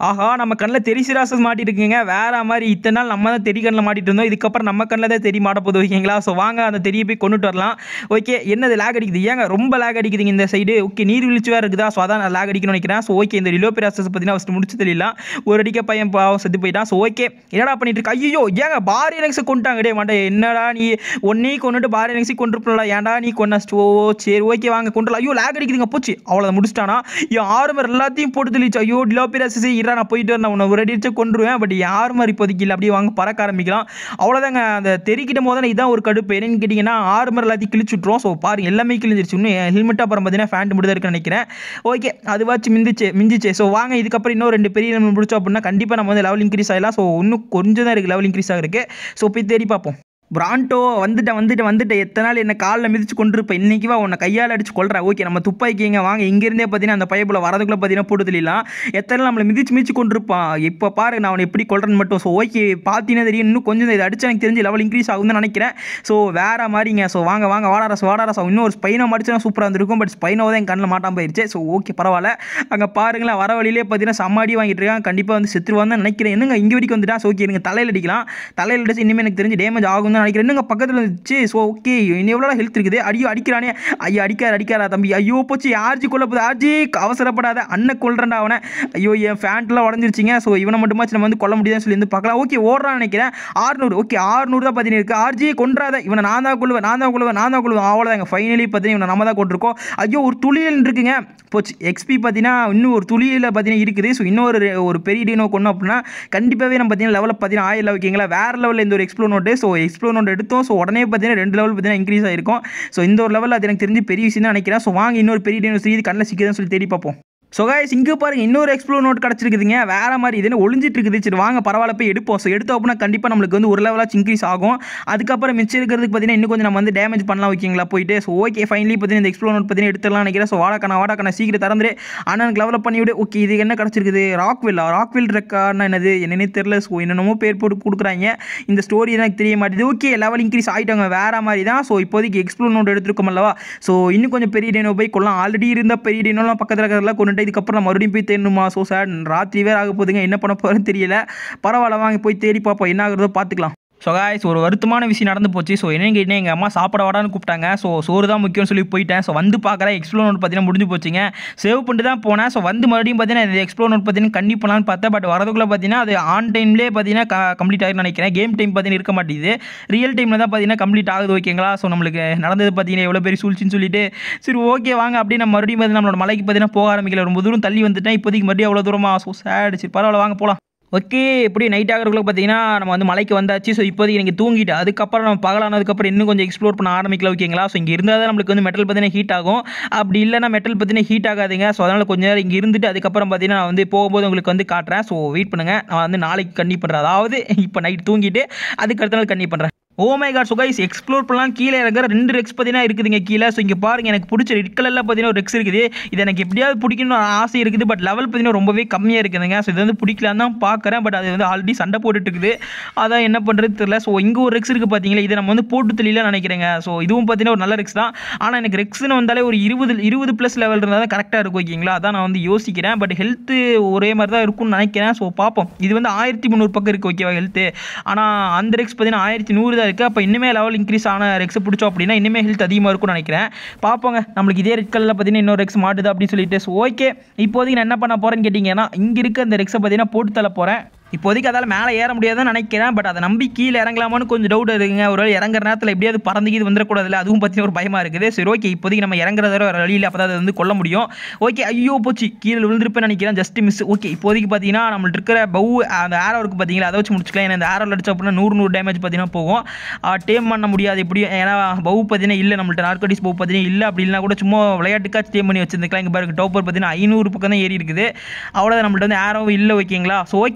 ஆஹா நம்ம கண்ணில் தெரிசிராசஸ் மாட்டிட்டு இருக்குங்க வேற மாதிரி இத்தனை நாள் நம்ம தான் தெரி கண்ணில் மாட்டிட்டு இருந்தோம் இதுக்கப்புறம் நம்ம கண்ணில் தான் தெரிய மாட்ட போகுது ஓகேங்களா ஸோ வாங்க அந்த தெரிய போய் கொண்டுட்டு வரலாம் ஓகே என்னது லேக் அடிக்குது ஏங்க ரொம்ப லேக் அடிக்குதுங்க இந்த சைடு ஓகே நீர்வீழ்ச்சி வேறு இருக்குதா ஸோ அதான் நான் லேக் அடிக்கணும்னு நினைக்கிறேன் ஸோ ஓகே இந்த ரிலோபிராசஸ் பார்த்தீங்கன்னா ஃபஸ்ட்டு முடிச்சு தெரியலாம் ஒரு அடிக்க பையன் பாவம் செத்து போயிட்டான் ஸோ ஓகே என்னடா பண்ணிட்டு இருக்க ஐயோ ஏங்க பாரி எனக்ஸை கொண்டுட்டாங்க டே மாட்டே என்னடா நீ ஒன்னே கொண்டுட்டு பாரி எனக்ஸை கொண்டு போகலாம் ஏன்டா நீ கொண்டாச்சு ஓ சரி ஓகே வாங்க கொண்டுலாம் ஐயோ லேக் அடிக்குதுங்க போச்சு அவ்வளோ முடிச்சிட்டானா என் ஆறு பேர் எல்லாத்தையும் போட்டு தெளிச்சு ஐயோ டிலோபிராசஸ் இரா நான் போயிட்டு வரேன் உன்னை ஒரு அடி அடிச்சு கொண்டுருவேன் பட் யார் மாதிரி இப்போதைக்கு இல்லை அப்படியே வாங்க பறக்க ஆரம்பிக்கலாம் அவ்வளோதாங்க அந்த தெரிக்கிட்ட போது இதான் ஒரு கடுப்பு என்னன்னு கேட்டிங்கன்னா ஆறு மரம் எல்லாத்தையும் கிழிச்சு விட்ருவோம் ஸோ பாருங்க எல்லாமே கிழிஞ்சிருச்சு இன்னும் ஹெல்மெட் அப்புறம் பார்த்தீங்கன்னா ஃபேண்ட் மட்டும் தான் இருக்குன்னு நினைக்கிறேன் ஓகே அதுவாச்சும் மிந்திச்சு மிஞ்சிச்சு ஸோ வாங்க இதுக்கப்புறம் இன்னும் ரெண்டு பெரிய நம்ம முடிச்சோம் அப்படின்னா கண்டிப்பாக நம்ம வந்து லெவல் இன்க்ரீஸ் ஆகலாம் ஸோ இன்னும் கொஞ்சம் தான் இருக்குது லெவல் இன்க்ரீஸ் ஆகிருக்கு ஸோ போய் தேடி பார்ப்போம் பிராண்டோ வந்துட்டேன் வந்துட்டு வந்துட்டு எத்தனை நாள் என்ன காலில் மிதிச்சு கொண்டிருப்பேன் இன்னைக்கு வா உன்னை கையால் அடிச்சு கொள்றேன் ஓகே நம்ம துப்பாக்கிங்க வாங்க இங்கேருந்தே பார்த்தீங்கன்னா அந்த பைப்பில் வரதுக்குள்ளே பார்த்தீங்கன்னா போட்டு தெரியலாம் எத்தனை நாள் நம்மளை மிதிச்சு மிதிச்சு கொண்டிருப்பான் இப்போ பாரு நான் அவனை எப்படி கொள்றேன்னு மட்டும் ஸோ ஓகே பார்த்தீங்கன்னா தெரியும் இன்னும் கொஞ்சம் இதை அடிச்சு எனக்கு தெரிஞ்சு லெவல் இன்க்ரீஸ் ஆகும்னு நினைக்கிறேன் ஸோ வேற மாதிரிங்க ஸோ வாங்க வாங்க வாடாரஸ் வாடாரஸ் இன்னும் ஒரு ஸ்பைனோ மடிச்சுனா சூப்பராக இருந்திருக்கும் பட் ஸ்பைனோ தான் என் கண்ணில் மாட்டாம போயிருச்சு ஸோ ஓகே பரவாயில்ல அங்கே பாருங்களேன் வர வழியிலே பார்த்தீங்கன்னா சம்மாடி வாங்கிட்டு இருக்கான் கண்டிப்பாக வந்து செத்துருவான்னு நினைக்கிறேன் என்னங்க இங்கே வரைக்கும் வந்துட்டா ஸோ ஓகே எனக்கு தலையில் அடிக்கலாம் தலையில் அடிச்சு இனிமேல் எனக்கு தெரிஞ்சு டேமேஜ் ஆகும் தான் நினைக்கிறேன் இன்னுங்க பக்கத்தில் இருந்துச்சு ஸோ ஓகே இன்னும் எவ்வளோ ஹெல்த் இருக்குது ஐயோ அடிக்கிறானே ஐயோ அடிக்கார அடிக்காரா தம்பி ஐயோ போச்சு ஆர்ஜி கொல்ல போகுது ஆர்ஜி அவசரப்படாத அண்ணன் கொல்றேன்டா அவனை ஐயோ என் ஃபேண்ட்லாம் உடஞ்சிருச்சிங்க ஸோ இவனை மட்டுமாச்சு நம்ம வந்து கொல்ல முடியாதுன்னு சொல்லி வந்து பார்க்கலாம் ஓகே ஓடுறான்னு நினைக்கிறேன் ஆறுநூறு ஓகே ஆறுநூறு தான் பார்த்தீங்கன்னா இருக்குது ஆர்ஜி கொன்றாத இவனை நான் தான் கொள்ளுவேன் நான் தான் கொள்ளுவேன் நான் தான் கொள்ளுவேன் அவ்வளோதாங்க ஃபைனலி பார்த்தீங்கன்னா இவனை நம்ம தான் கொண்டிருக்கோம் ஐயோ ஒரு துளியல் இருக்குங்க போச்சு எக்ஸ்பி பார்த்தீங்கன்னா இன்னும் ஒரு துளியில் பார்த்தீங்கன்னா இருக்குது ஸோ இன்னொரு ஒரு பெரிய டீனோ கொண்டோம் அப்படின்னா கண்டிப்பாகவே நம்ம பார்த்தீங்கன்னா லெவலில் பார்த்தீங்கன்னா ஆயில் ஓகேங்களா வேறு லெவலில் இந்த ஒரு எக்ஸ்ப்ளோ நோட்டு ஸோ எக்ஸ்ப்ளோ நோட் எடுத்தோம் ஸோ உடனே பார்த்தீங்கன்னா ரெண்டு லெவல் பார்த்தீங்கன்னா இன்க்ரீஸ் ஆயிருக்கும் ஸோ இந்த ஒரு லெவலில் அது எனக்கு தெரிஞ்சு பெரிய விஷயம் தான் நினைக்கிறேன் ஸோ வாங்க இன்னொரு பெரிய டீனோ இது கண்ணில் சிக்குதுன்னு சொல்லி தேடி பார்ப்போம் ஸோ guys இங்கே பாருங்க இன்னொரு எக்ஸ்ப்ளோர் நோட் கிடச்சிருக்குதுங்க வேற மாதிரி இது என்ன ஒளிஞ்சிட்டு இருக்குது சரி வாங்க பரவாயில்ல போய் எடுப்போம் ஸோ எடுத்தோம் அப்படின்னா கண்டிப்பாக நம்மளுக்கு வந்து ஒரு லெவலாச்சும் இன்க்ரீஸ் ஆகும் அதுக்கப்புறம் மிச்சம் இருக்கிறதுக்கு பார்த்தீங்கன்னா இன்னும் கொஞ்சம் நம்ம வந்து டேமேஜ் பண்ணலாம் ஓகேங்களா போயிட்டு ஸோ ஓகே ஃபைனலி பார்த்தீங்கன்னா இந்த எக்ஸ்ப்ளோர் நோட் பார்த்தீங்கன்னா எடுத்துலாம் நினைக்கிறேன் ஸோ வாடாக்கண்ணா வாடாக்கண்ணா சீக்கிரம் திறந்துரு ஆனால் எனக்கு லெவலப் பண்ணி விடு ஓகே இது என்ன கிடச்சிருக்குது ராக்வில் ராக்வில் ரெக்கார்ட்னா என்னது என்னன்னே தெரில ஸோ என்னென்னமோ பேர் போட்டு கொடுக்குறாங்க இந்த ஸ்டோரி எனக்கு தெரிய மாட்டேது ஓகே லெவல் இன்க்ரீஸ் ஆகிட்டாங்க வேற மாதிரி தான் ஸோ இப்போதைக்கு எக்ஸ்ப்ளோர் நோட் எடுத்துருக்கோம் அல்லவா ஸோ இன்னும் கொஞ்சம் பெரிய டேனோ போய் கொள்ளலாம் ஆல்ரெடி இருந்த பெரிய டேனோலாம் பக்கத்தில் இருக்கிறதெல்லாம் கொண்டுட்டு இதுக்கப்புறம் நான் மறுபடியும் போய் தேடணுமா ஸோ சார் ராத்திரி வேறு ஆக போகுதுங்க என்ன பண்ண போகிறேன்னு தெரியல பரவாயில்ல வாங்க போய் தேடி பார்ப்போம் என்ன ஆகுறதோ பார்த்துக்கலாம் ஸோ காய்ஸ் ஒரு வருத்தமான விஷயம் நடந்து போச்சு ஸோ என்னன்னு கேட்டீங்கன்னா எங்கள் அம்மா சாப்பிட வாடான்னு கூப்பிட்டாங்க ஸோ சோறு தான் முக்கியம்னு சொல்லி போயிட்டேன் ஸோ வந்து பார்க்குறேன் எக்ஸ்ப்ளோர் நோட் பார்த்தீங்கன்னா முடிஞ்சு போச்சுங்க சேவ் பண்ணிட்டு தான் போனேன் ஸோ வந்து மறுபடியும் பார்த்தீங்கன்னா இந்த எக்ஸ்ப்ளோர் நோட் பார்த்தீங்கன்னா கண்டி பண்ணலான்னு பார்த்தேன் பட் வரதுக்குள்ளே பார்த்தீங்கன்னா அது ஆன் டைம்லேயே பார்த்தீங்கன்னா கம்ப்ளீட் ஆகிருன்னு நினைக்கிறேன் கேம் டைம் பார்த்தீங்கன்னா இருக்க மாட்டேங்குது ரியல் டைமில் தான் பார்த்தீங்கன்னா கம்ப்ளீட் ஆகுது ஓகேங்களா ஸோ நம்மளுக்கு நடந்தது பார்த்தீங்கன்னா எவ்வளோ பெரிய சூழ்ச்சின்னு சொல்லிட்டு சரி ஓகே வாங்க அப்படின்னு நம்ம மறுபடியும் பார்த்தீங்கன்னா நம்மளோட மலைக்கு பார்த்தீங்கன்னா போக ஆரம்பிக்கல ரொம்ப தூரம் தள்ளி வந்துட்டேன் இப்போதைக்கு மறுபடியும் அவ்வளோ தூரமா ஸோ சேட் சரி பரவாயில்ல வாங்க போகலாம் ஓகே எப்படி நைட் ஆகிறதுக்குள்ள பார்த்தீங்கன்னா நம்ம வந்து மலைக்கு வந்தாச்சு ஸோ இப்போதைக்கு நீங்கள் தூங்கிட்டு அதுக்கப்புறம் நம்ம பகலானதுக்கப்புறம் இன்னும் கொஞ்சம் எக்ஸ்ப்ளோர் பண்ண ஆரம்பிக்கல ஓகேங்களா ஸோ இங்கே இருந்தால் தான் நம்மளுக்கு வந்து மெட்டல் பார்த்தீங்கன்னா ஹீட் ஆகும் அப்படி இல்லைனா மெட்டல் பார்த்தீங்கன்னா ஹீட் ஆகாதுங்க ஸோ அதனால் கொஞ்சம் நேரம் இங்கே இருந்துட்டு அதுக்கப்புறம் பார்த்தீங்கன்னா நான் வந்து போகும்போது உங்களுக்கு வந்து காட்டுறேன் ஸோ வெயிட் பண்ணுங்கள் நான் வந்து நாளைக்கு கண்ணி பண்ணுறேன் அதாவது இப்போ நைட் தூங்கிட்டு அதுக்கு அடுத்த நாள் கண்ணி பண்ணுறேன் oh my god so guys explore பண்ணலாம் கீழே இறங்குற ரெண்டு ரெக்ஸ் பார்த்தீங்கன்னா இருக்குதுங்க கீழே ஸோ இங்கே பாருங்க எனக்கு பிடிச்ச ரெட் கலரில் பார்த்தீங்கன்னா ஒரு ரெக்ஸ் இருக்குது இது எனக்கு எப்படியாவது பிடிக்கணும்னு ஆசை இருக்குது பட் லெவல் பார்த்தீங்கன்னா ரொம்பவே கம்மியாக இருக்குதுங்க ஸோ இது வந்து பிடிக்கலான்னு தான் பார்க்குறேன் பட் அது வந்து ஆல்ரெடி சண்டை போட்டுட்டு இருக்குது அதான் என்ன பண்ணுறது தெரியல ஸோ இங்கே ஒரு ரெக்ஸ் இருக்குது பார்த்தீங்களா இதை நம்ம வந்து போட்டு தெரியல நினைக்கிறேங்க ஸோ இதுவும் பார்த்தீங்கன்னா ஒரு நல்ல ரெக்ஸ் தான் ஆனால் எனக்கு ரெக்ஸ்னு வந்தாலே ஒரு இருபது இருபது ப்ளஸ் லெவல் இருந்தால் தான் கரெக்டாக இருக்கும் ஓகேங்களா அதான் நான் வந்து யோசிக்கிறேன் பட் ஹெல்த்து ஒரே மாதிரி தான் இருக்கும்னு நினைக்கிறேன் ஸோ பார்ப்போம் இது வந்து ஆயிரத்தி முந்நூறு பக்கம் இருக்குது ஓகேவா ஹெல்த்து ஆனால் அந்த ரெக்ஸ் பார்த்தீங்கன்னா ஆயிரத்தி நூறு தான் இருக்குது அப்போ இன்னுமே லெவல் இன்க்ரீஸ் ஆன ரெக்ஸ் பிடிச்சோம் அப்படின்னா இன்னுமே ஹெல்த் அதிகமாக இருக்கும்னு நினைக்கிறேன் பார்ப்போங்க நம்மளுக்கு இதே ரெட் கலரில் பார்த்தீங்கன்னா இன்னொரு ரெக்ஸ் மாட்டுது அப்படின்னு சொல்லிட்டு ஸோ ஓகே இப்போதைக்கு நான் என்ன பண்ண போகிறேன்னு கேட்டிங்கன்னா இங்கே இருக்க அந்த ரெக்ஸை பார்த்தீங்கன்னா போட்டு தள்ள போகிறேன் இப்போதைக்கு அதால் மேலே ஏற முடியாதுன்னு நினைக்கிறேன் பட் அதை நம்பி கீழே இறங்கலாமான்னு கொஞ்சம் டவுட் இருக்குங்க ஒரு வேளை இறங்குற நேரத்தில் எப்படியாவது பறந்துக்கிது வந்துடக்கூடாதுல்ல அதுவும் பார்த்தீங்கன்னா ஒரு பயமாக இருக்குது சரி ஓகே இப்போதைக்கு நம்ம இறங்குறத ஒரு வழியில் அப்போ தான் அதை வந்து கொல்ல முடியும் ஓகே ஐயோ போச்சு கீழே விழுந்திருப்பேன்னு நினைக்கிறேன் ஜஸ்ட் மிஸ் ஓகே இப்போதைக்கு பார்த்தீங்கன்னா நம்மள்ட்ட இருக்கிற பவு அந்த ஏரோ இருக்குது பார்த்தீங்களா அதை வச்சு முடிச்சுக்கலாம் ஏன்னா இந்த ஏரோவில் அடிச்ச அப்படின்னா நூறு நூறு டேமேஜ் பார்த்தீங்கன்னா போகும் டேம் பண்ண முடியாது எப்படியும் ஏன்னா பவு பார்த்தீங்கன்னா இல்லை நம்மள்ட்ட நார்கோட்டிஸ் பவு பார்த்தீங்கன்னா இல்லை அப்படி இல்லைனா கூட சும்மா விளையாட்டுக்காச்சு டேம் பண்ணி வச்சிருந்துக்கலாம் இங்கே பாருங்க டோப்பர் பார்த்தீங்கன்னா ஐநூறு பக்கம் தான் ஏறி இருக்குது அவ்வளோதான் நம்மள்ட்ட வந்து ஏரோ இல்லை ஓகேங்களா ஸோ ஓகே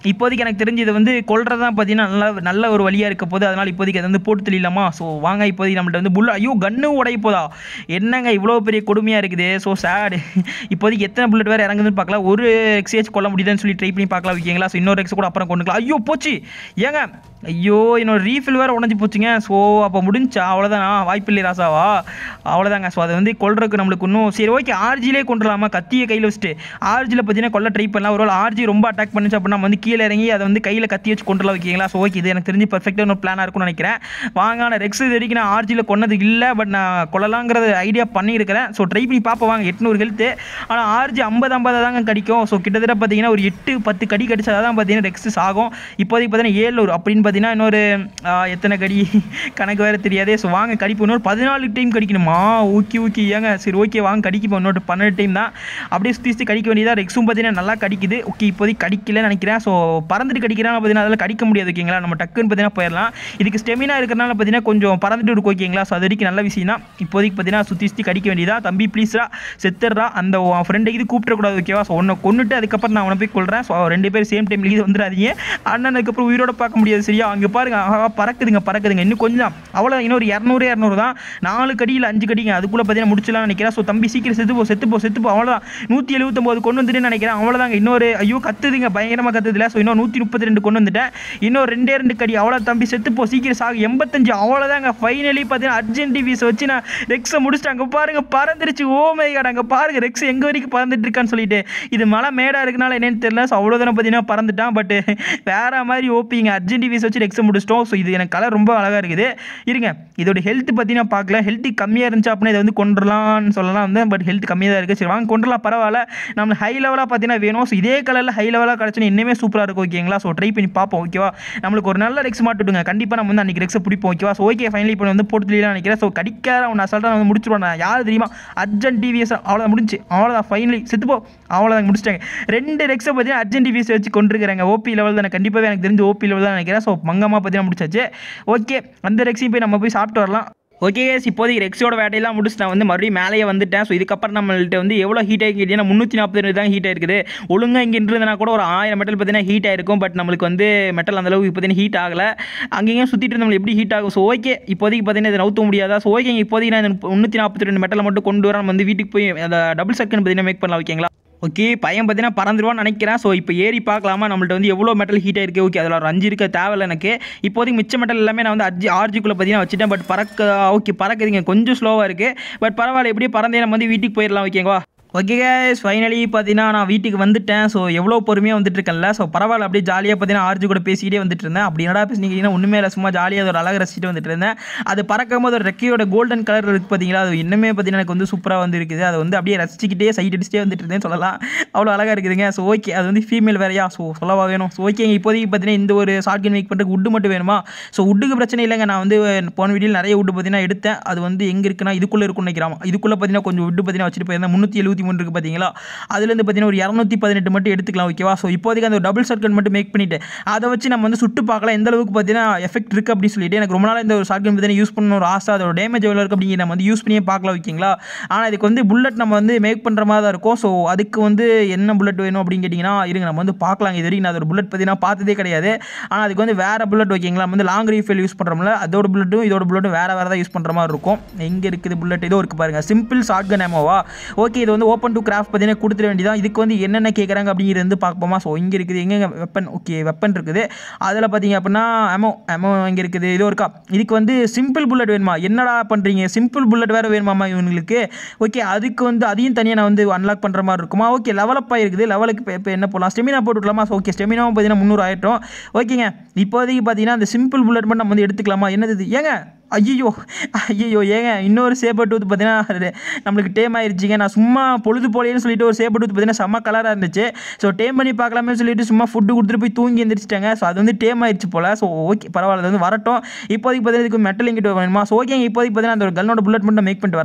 இப்போதைக்கு எனக்கு தெரிஞ்சு இது வந்து கொள்றது தான் பார்த்தீங்கன்னா நல்ல நல்ல ஒரு வழியாக இருக்க போது அதனால் இப்போதைக்கு அதை வந்து போட்டு தெரியலாமா ஸோ வாங்க இப்போதைக்கு நம்மள்ட்ட வந்து புல்லட் ஐயோ கன்னு உடைய போதா என்னங்க இவ்வளோ பெரிய கொடுமையாக இருக்குது ஸோ சேடு இப்போதைக்கு எத்தனை புல்லட் வேறு இறங்குதுன்னு பார்க்கலாம் ஒரு எக்ஸேஜ் கொள்ள முடியுதுன்னு சொல்லி ட்ரை பண்ணி பார்க்கலாம் ஓகேங்களா ஸோ இன்னொரு எக்ஸ் கூட அப்புறம் கொண்டுக்கலாம் ஐயோ போச்சு ஏங்க ஐயோ என்னோட ரீஃபில் வேறு உடஞ்சி போச்சுங்க ஸோ அப்போ முடிஞ்சா அவ்வளோதானா வாய்ப்பில்லை ராசாவா அவ்வளோதாங்க ஸோ அதை வந்து கொள்றதுக்கு நம்மளுக்கு இன்னும் சரி ஓகே ஆர்ஜிலே கொண்டுலாமா கத்தியை கையில் வச்சுட்டு ஆர்ஜியில் பார்த்தீங்கன்னா கொல்ல ட்ரை பண்ணலாம் ஒரு ஆர்ஜி ரொம்ப அட்டாக் பண்ணுச்சு அப்படின்னா நம்ம வந்து கீழே இறங்கி அதை வந்து கையில் கத்தி வச்சு கொண்டுலாம் வைக்கிங்களா ஸோ ஓகே இது எனக்கு தெரிஞ்சு பர்ஃபெக்டாக ஒரு பிளானாக இருக்கும்னு நினைக்கிறேன் வாங்க நான் ரெக்ஸ் இது வரைக்கும் நான் ஆர்ஜியில் கொன்னது இல்லை பட் நான் கொள்ளலாங்கிறது ஐடியா பண்ணியிருக்கிறேன் ஸோ ட்ரை பண்ணி பார்ப்போம் வாங்க எட்நூறு ஹெல்த்து ஆனால் ஆர்ஜி ஐம்பது ஐம்பது தாங்க கடிக்கும் ஸோ கிட்டத்தட்ட பார்த்தீங்கன்னா ஒரு எட்டு பத்து கடி கடிச்சா தான் பார்த்தீங்கன்னா ரெக்ஸஸ் ஆகும் இப்போதைக்கு பார்த்தீங்கன்னா ஏழுநூறு அப்படின்னு பார்த்தீங்கன்னா இன்னொரு ஆ, எத்தனை கடி கணக்கு வேறு தெரியாதே ஸோ வாங்க கடிப்பு இன்னொரு பதினாலு டைம் கடிக்கணுமா ஓகே ஓகே ஏங்க சரி ஓகே வாங்க கடிக்க இன்னொரு பன்னெண்டு டைம் தான் அப்படியே சுற்றி சுற்றி கடிக்க வேண்டியதாக ரெக்ஸும் பார்த்தீங்கன்னா நல்லா கடிக்குது ஓகே இப்போதைக்கு கடிக்கலன்னு நினைக்கிறேன் ஸோ பறந்துட்டு கடிக்கிறாங்க பார்த்தீங்கன்னா அதில் கடிக்க முடியாது ஓகேங்களா நம்ம டக்குன்னு பார்த்தீங்கன்னா போயிடலாம் இதுக்கு ஸ்டெமினா இருக்கிறனால பார்த்தீங்கன்னா கொஞ்சம் பறந்துட்டு இருக்கும் ஓகேங்களா ஸோ அது வரைக்கும் நல்ல விஷயம் தான் இப்போதைக்கு பார்த்தீங்கன்னா சுற்றி சுற்றி கடிக்க வேண்டியதா தம்பி ப்ளீஸ்ரா செத்துடுறா அந்த ஃப்ரெண்டுக்கு இது கூப்பிடக்கூடாது ஓகேவா ஸோ ஒன்றை கொண்டுட்டு அதுக்கப்புறம் நான் அவனை போய் கொள்கிறேன் ஸோ ரெண்டு பேரும் சேம் டைம் இது வந்துடாதீங்க அண்ணன் அதுக்கப்புறம் உயிரோட பார்க்க முடியாது சரியா அங்கே பாருங்க ஆஹா பறக்குதுங்க பறக்குதுங்க இன்னும் கொஞ்சம் அவ்வளோ இன்னொரு இரநூறு இரநூறு தான் நாலு கடியில் அஞ்சு கடிங்க அதுக்குள்ளே பார்த்தீங்கன்னா முடிச்சலாம் நினைக்கிறேன் ஸோ தம்பி சீக்கிரம் செத்து போ செத்து போ செத்து போ அவ்வளோதான் நூற்றி எழுபத்தொம்போது கொண்டு வந்துட்டு நினைக்கிறேன் அவ்வளோதாங்க இன்னொரு ஐயோ கத்துதுங்க பயங்கரமாக கத்துதுல ஸோ இன்னும் நூற்றி முப்பத்தி ரெண்டு கொண்டு வந்துட்டேன் இன்னும் ரெண்டே ரெண்டு கடி அவ்வளோ தம்பி செத்து போ சீக்கிரம் சாகு எண்பத்தஞ்சு அவ்வளோதாங்க ஃபைனலி பார்த்தீங்கன்னா அர்ஜென்ட் டிவிஸ் வச்சு நான் ரெக்ஸை முடிச்சுட்டு அங்கே பாருங்க பறந்துருச்சு ஓ மை காட் அங்கே பாருங்க ரெக்ஸ் எங்கே வரைக்கும் பறந்துட்டு இருக்கான்னு சொல்லிட்டு இது மலை மேடாக இருக்கனால என்னன்னு தெரியல ஸோ அவ்வளோ தானே பார்த்தீங்கன்னா பறந்துட்டான் பட் வேற மாதிரி ஓபிங்க அர்ஜென்ட் டிவிஸ் வச்சு ரெக்ஸை முடிச்சிட்டோம் ஸோ இது எனக்கு கலர் ரொம்ப அழகாக இருக்குது இருங்க இதோட ஹெல்த் பார்த்தீங்கன்னா பார்க்கல ஹெல்த் கம்மியாக இருந்துச்சு அப்படின்னா இதை வந்து கொண்டுடலாம்னு சொல்லலாம் வந்து பட் ஹெல்த் கம்மியாக தான் இருக்குது சரி வாங்க கொண்டுலாம் பரவாயில்ல நம்ம ஹை லெவலாக பார்த்தீங்கன்னா வேணும் ஸோ இதே கலரில் ஹை லெவலாக கிடச்சுன்னா இன்னுமே சூப்பராக இருக்கும் ஓகேங்களா ஸோ ட்ரை பண்ணி பார்ப்போம் ஓகேவா நம்மளுக்கு ஒரு நல்ல ரெக்ஸ் மாட்டுடுங்க கண்டிப்பாக நம்ம வந்து அன்றைக்கி ரெக்ஸை பிடிப்போம் ஓகேவா ஸோ ஓகே ஃபைனலி இப்போ வந்து போட்டு தெரியலாம் நினைக்கிறேன் ஸோ கடிக்காத அவன் அசால்ட்டாக வந்து முடிச்சிருவான் நான் யார் தெரியுமா அர்ஜென்ட் டிவிஎஸ் அவ்வளோதான் முடிஞ்சு அவ்வளோதான் ஃபைனலி செத்துப்போ அவ்வளோதான் முடிச்சிட்டாங்க ரெண்டு ரெக்ஸை பார்த்தீங்கன்னா அர்ஜென்ட் டிவிஎஸ் வச்சு கொண்டிருக்கிறாங்க ஓபி லெவல் தான் கண்டிப்பாகவே எனக்கு தெரிஞ்சு ஓபி லெவல் தான் நினைக்கிறேன் ஸோ மங்கமாக பார்த்தீங்கன்னா முடிச்சாச்சு ஓகே அந்த ரெக்ஸையும் போய் நம்ம போய் சாப்பிட்டு வரலாம் ஓகே கேஸ் இப்போதைக்கு ரெக்ஸோட வேட்டையெல்லாம் முடிச்சு நான் வந்து மறுபடியும் மேலேயே வந்துட்டேன் ஸோ இதுக்கப்புறம் நம்மள்ட்ட வந்து எவ்வளோ ஹீட் ஆகி கேட்டீங்கன்னா முந்நூற்றி நாற்பது ரெண்டு தான் ஹீட் ஆயிருக்குது ஒழுங்காக இங்கே இருந்ததுனா கூட ஒரு ஆயிரம் மெட்டல் பார்த்தீங்கன்னா ஹீட் ஆயிருக்கும் பட் நம்மளுக்கு வந்து மெட்டல் அந்தளவுக்கு பார்த்தீங்கன்னா ஹீட் ஆகலை அங்கேயும் சுற்றிட்டு நம்மளுக்கு எப்படி ஹீட் ஆகும் ஸோ ஓகே இப்போதைக்கு பார்த்தீங்கன்னா இதை நவுத்த முடியாதா ஸோ ஓகே இப்போதைக்கு நான் இந்த முந்நூற்றி நாற்பத்தி ரெண்டு மெட்டலை மட்டும் கொண்டு வர நம்ம வந்து வீட்டுக்கு போய் அந்த டபுள் செகண்ட் பார்த்தீங்கன்னா மேக் பண்ணலாம் ஓகேங்களா ஓகே பையன் பார்த்தீங்கன்னா பறந்துருவான்னு நினைக்கிறேன் ஸோ இப்போ ஏறி பார்க்கலாமா நம்மள்ட்ட வந்து எவ்வளோ மெட்டல் ஹீட் ஆயிருக்கு ஓகே அதில் ஒரு அஞ்சு இருக்க தேவையில்ல எனக்கு இப்போதைக்கு மிச்ச மெட்டல் எல்லாமே நான் வந்து அஞ்சு ஆர்ஜிக்குள்ளே பார்த்தீங்கன்னா வச்சுட்டேன் பட் பறக்க ஓகே பறக்குதுங்க கொஞ்சம் ஸ்லோவாக இருக்குது பட் பரவாயில்ல எப்படியே பறந்தே நம்ம வந்து வீட்டுக்கு போயிடலாம் ஓகேங்களா ஓகே guys ஃபைனலி பார்த்தீங்கன்னா நான் வீட்டுக்கு வந்துட்டேன் ஸோ எவ்வளோ பொறுமையாக வந்துட்டு இருக்கேன்ல ஸோ பரவாயில்ல அப்படியே ஜாலியாக பார்த்தீங்கன்னா ஆர்ஜி கூட பேசிக்கிட்டே வந்துட்டு இருந்தேன் அப்படி என்னடா பேசினீங்கன்னா ஒன்றுமே இல்லை சும்மா ஜாலியாக அதோட அழகு ரசிச்சுட்டு வந்துட்டு இருந்தேன் அது பறக்கும் போது ஒரு ரெக்கையோட கோல்டன் கலர் இருக்குது பார்த்தீங்களா அது இன்னுமே பார்த்தீங்கன்னா எனக்கு வந்து சூப்பராக வந்து இருக்குது அதை வந்து அப்படியே ரசிச்சுக்கிட்டே சைட் அடிச்சுட்டே வந்துட்டு இருந்தேன் சொல்லலாம் அவ்வளோ அழகாக இருக்குதுங்க ஸோ ஓகே அது வந்து ஃபீமேல் வேறையா ஸோ சொல்லவா வேணும் ஸோ ஓகே இப்போதைக்கு பார்த்தீங்கன்னா இந்த ஒரு ஷார்ட் கேம் மேக் பண்ணுறதுக்கு உட்டு மட்டும் வேணுமா ஸோ உட்டுக்கு பிரச்சனை இல்லைங்க நான் வந்து போன வீடியோவில் நிறைய உட்டு பார்த்தீங்கன்னா எடுத்தேன் அது வந்து எங்கே இருக்குன்னா இதுக்குள்ளே இருக்குன்னு நினைக்கிறாமா இதுக்குள்ளே பார்த்தீங்கன்னா கொஞ்சம் உட்டு பார்த்தீங்கன்னா வச்சுட்டு போயிருந்தேன் முந்நூற்றி எழுபத்தி மூணு இருக்குது பார்த்தீங்களா அதுலேருந்து பார்த்தீங்கன்னா ஒரு இரநூத்தி பதினெட்டு மட்டும் எடுத்துக்கலாம் ஓகேவா ஸோ இப்போதைக்கு அந்த டபுள் ஷார்ட் மட்டும் மேக் பண்ணிட்டு அதை வச்சு நம்ம வந்து சுட்டு பார்க்கலாம் எந்த அளவுக்கு பார்த்தீங்கன்னா எஃபெக்ட் இருக்குது அப்படின்னு சொல்லிட்டு எனக்கு ரொம்ப நாள் இந்த ஒரு ஷார்ட் கன் பார்த்தீங்கன்னா யூஸ் பண்ணணும் ஒரு ஆசை அதோட டேமேஜ் எவ்வளோ இருக்குது அப்படிங்கிற நம்ம வந்து யூஸ் பண்ணியே பார்க்கலாம் ஓகேங்களா ஆனால் இதுக்கு வந்து புல்லட் நம்ம வந்து மேக் பண்ணுற மாதிரி தான் இருக்கும் ஸோ அதுக்கு வந்து என்ன புல்லட் வேணும் அப்படின்னு கேட்டிங்கன்னா இருங்க நம்ம வந்து பார்க்கலாம் இது வரைக்கும் நான் அதோட புல்லட் பார்த்தீங்கன்னா பார்த்ததே கிடையாது ஆனால் அதுக்கு வந்து வேறு புல்லட் ஓகேங்களா நம்ம வந்து லாங் ரீஃபில் யூஸ் பண்ணுறோம்ல அதோட புல்லட்டும் இதோட புல்லட்டும் வேறு வேறு தான் யூஸ் பண்ணுற மாதிரி இருக்கும் எங்கே இருக்குது புல்லட் இதோ இருக்குது பாருங்கள் சிம்பிள் ஷார்ட் கன் ஏமோவா ஓகே இது வந்து ஓப்பன் டு கிராஃப்ட் பார்த்தீங்கன்னா கொடுத்துட வேண்டியதான் இதுக்கு வந்து என்னென்ன கேட்குறாங்க அப்படிங்கிறது வந்து பார்ப்போமா ஸோ இங்கே இருக்குது எங்கே வெப்பன் ஓகே வெப்பன் இருக்குது அதில் பார்த்தீங்க அப்படின்னா அமோ அமோ இங்கே இருக்குது இதோ இருக்கா இதுக்கு வந்து சிம்பிள் புல்லட் வேணுமா என்னடா பண்ணுறீங்க சிம்பிள் புல்லட் வேறு வேணுமாமா இவங்களுக்கு ஓகே அதுக்கு வந்து அதையும் தனியாக நான் வந்து அன்லாக் பண்ணுற மாதிரி இருக்குமா ஓகே லெவலப் ஆகிருக்குது லெவலுக்கு இப்போ இப்போ என்ன போடலாம் ஸ்டெமினா போட்டு விடலாமா ஸோ ஓகே ஸ்டெமினாவும் பார்த்தீங்கன்னா முந்நூறு ஆயிட்டோம் ஓகேங்க இப்போதைக்கு பார்த்தீங்கன்னா அந்த சிம்பிள் புல்லட் மட்டும் நம்ம வந்து எடுத்துக்கலாமா என்னது இது ஏங்க ஐயோ ஐயோ ஏங்க இன்னொரு சேப்பர் டூத் பார்த்தீங்கன்னா நம்மளுக்கு டேம் ஆயிருச்சுங்க நான் சும்மா பொழுது போலேன்னு சொல்லிட்டு ஒரு சேப்பர் டூத் பார்த்தீங்கன்னா செம்ம கலராக இருந்துச்சு ஸோ டேம் பண்ணி பார்க்கலாமே சொல்லிட்டு சும்மா ஃபுட்டு கொடுத்துட்டு போய் தூங்கி எந்திரிச்சிட்டாங்க ஸோ அது வந்து டேம் ஆயிடுச்சு போல் ஸோ ஓகே பரவாயில்ல அது வந்து வரட்டும் இப்போதைக்கு பார்த்தீங்கன்னா இதுக்கு மெட்டல் இங்கிட்டு வேணுமா ஸோ ஓகே இப்போதைக்கு பார்த்தீங்கன்னா அந்த ஒரு கன்னோட புல்லட் மட்டும் மேக் பண்ணிட்டு வரேன்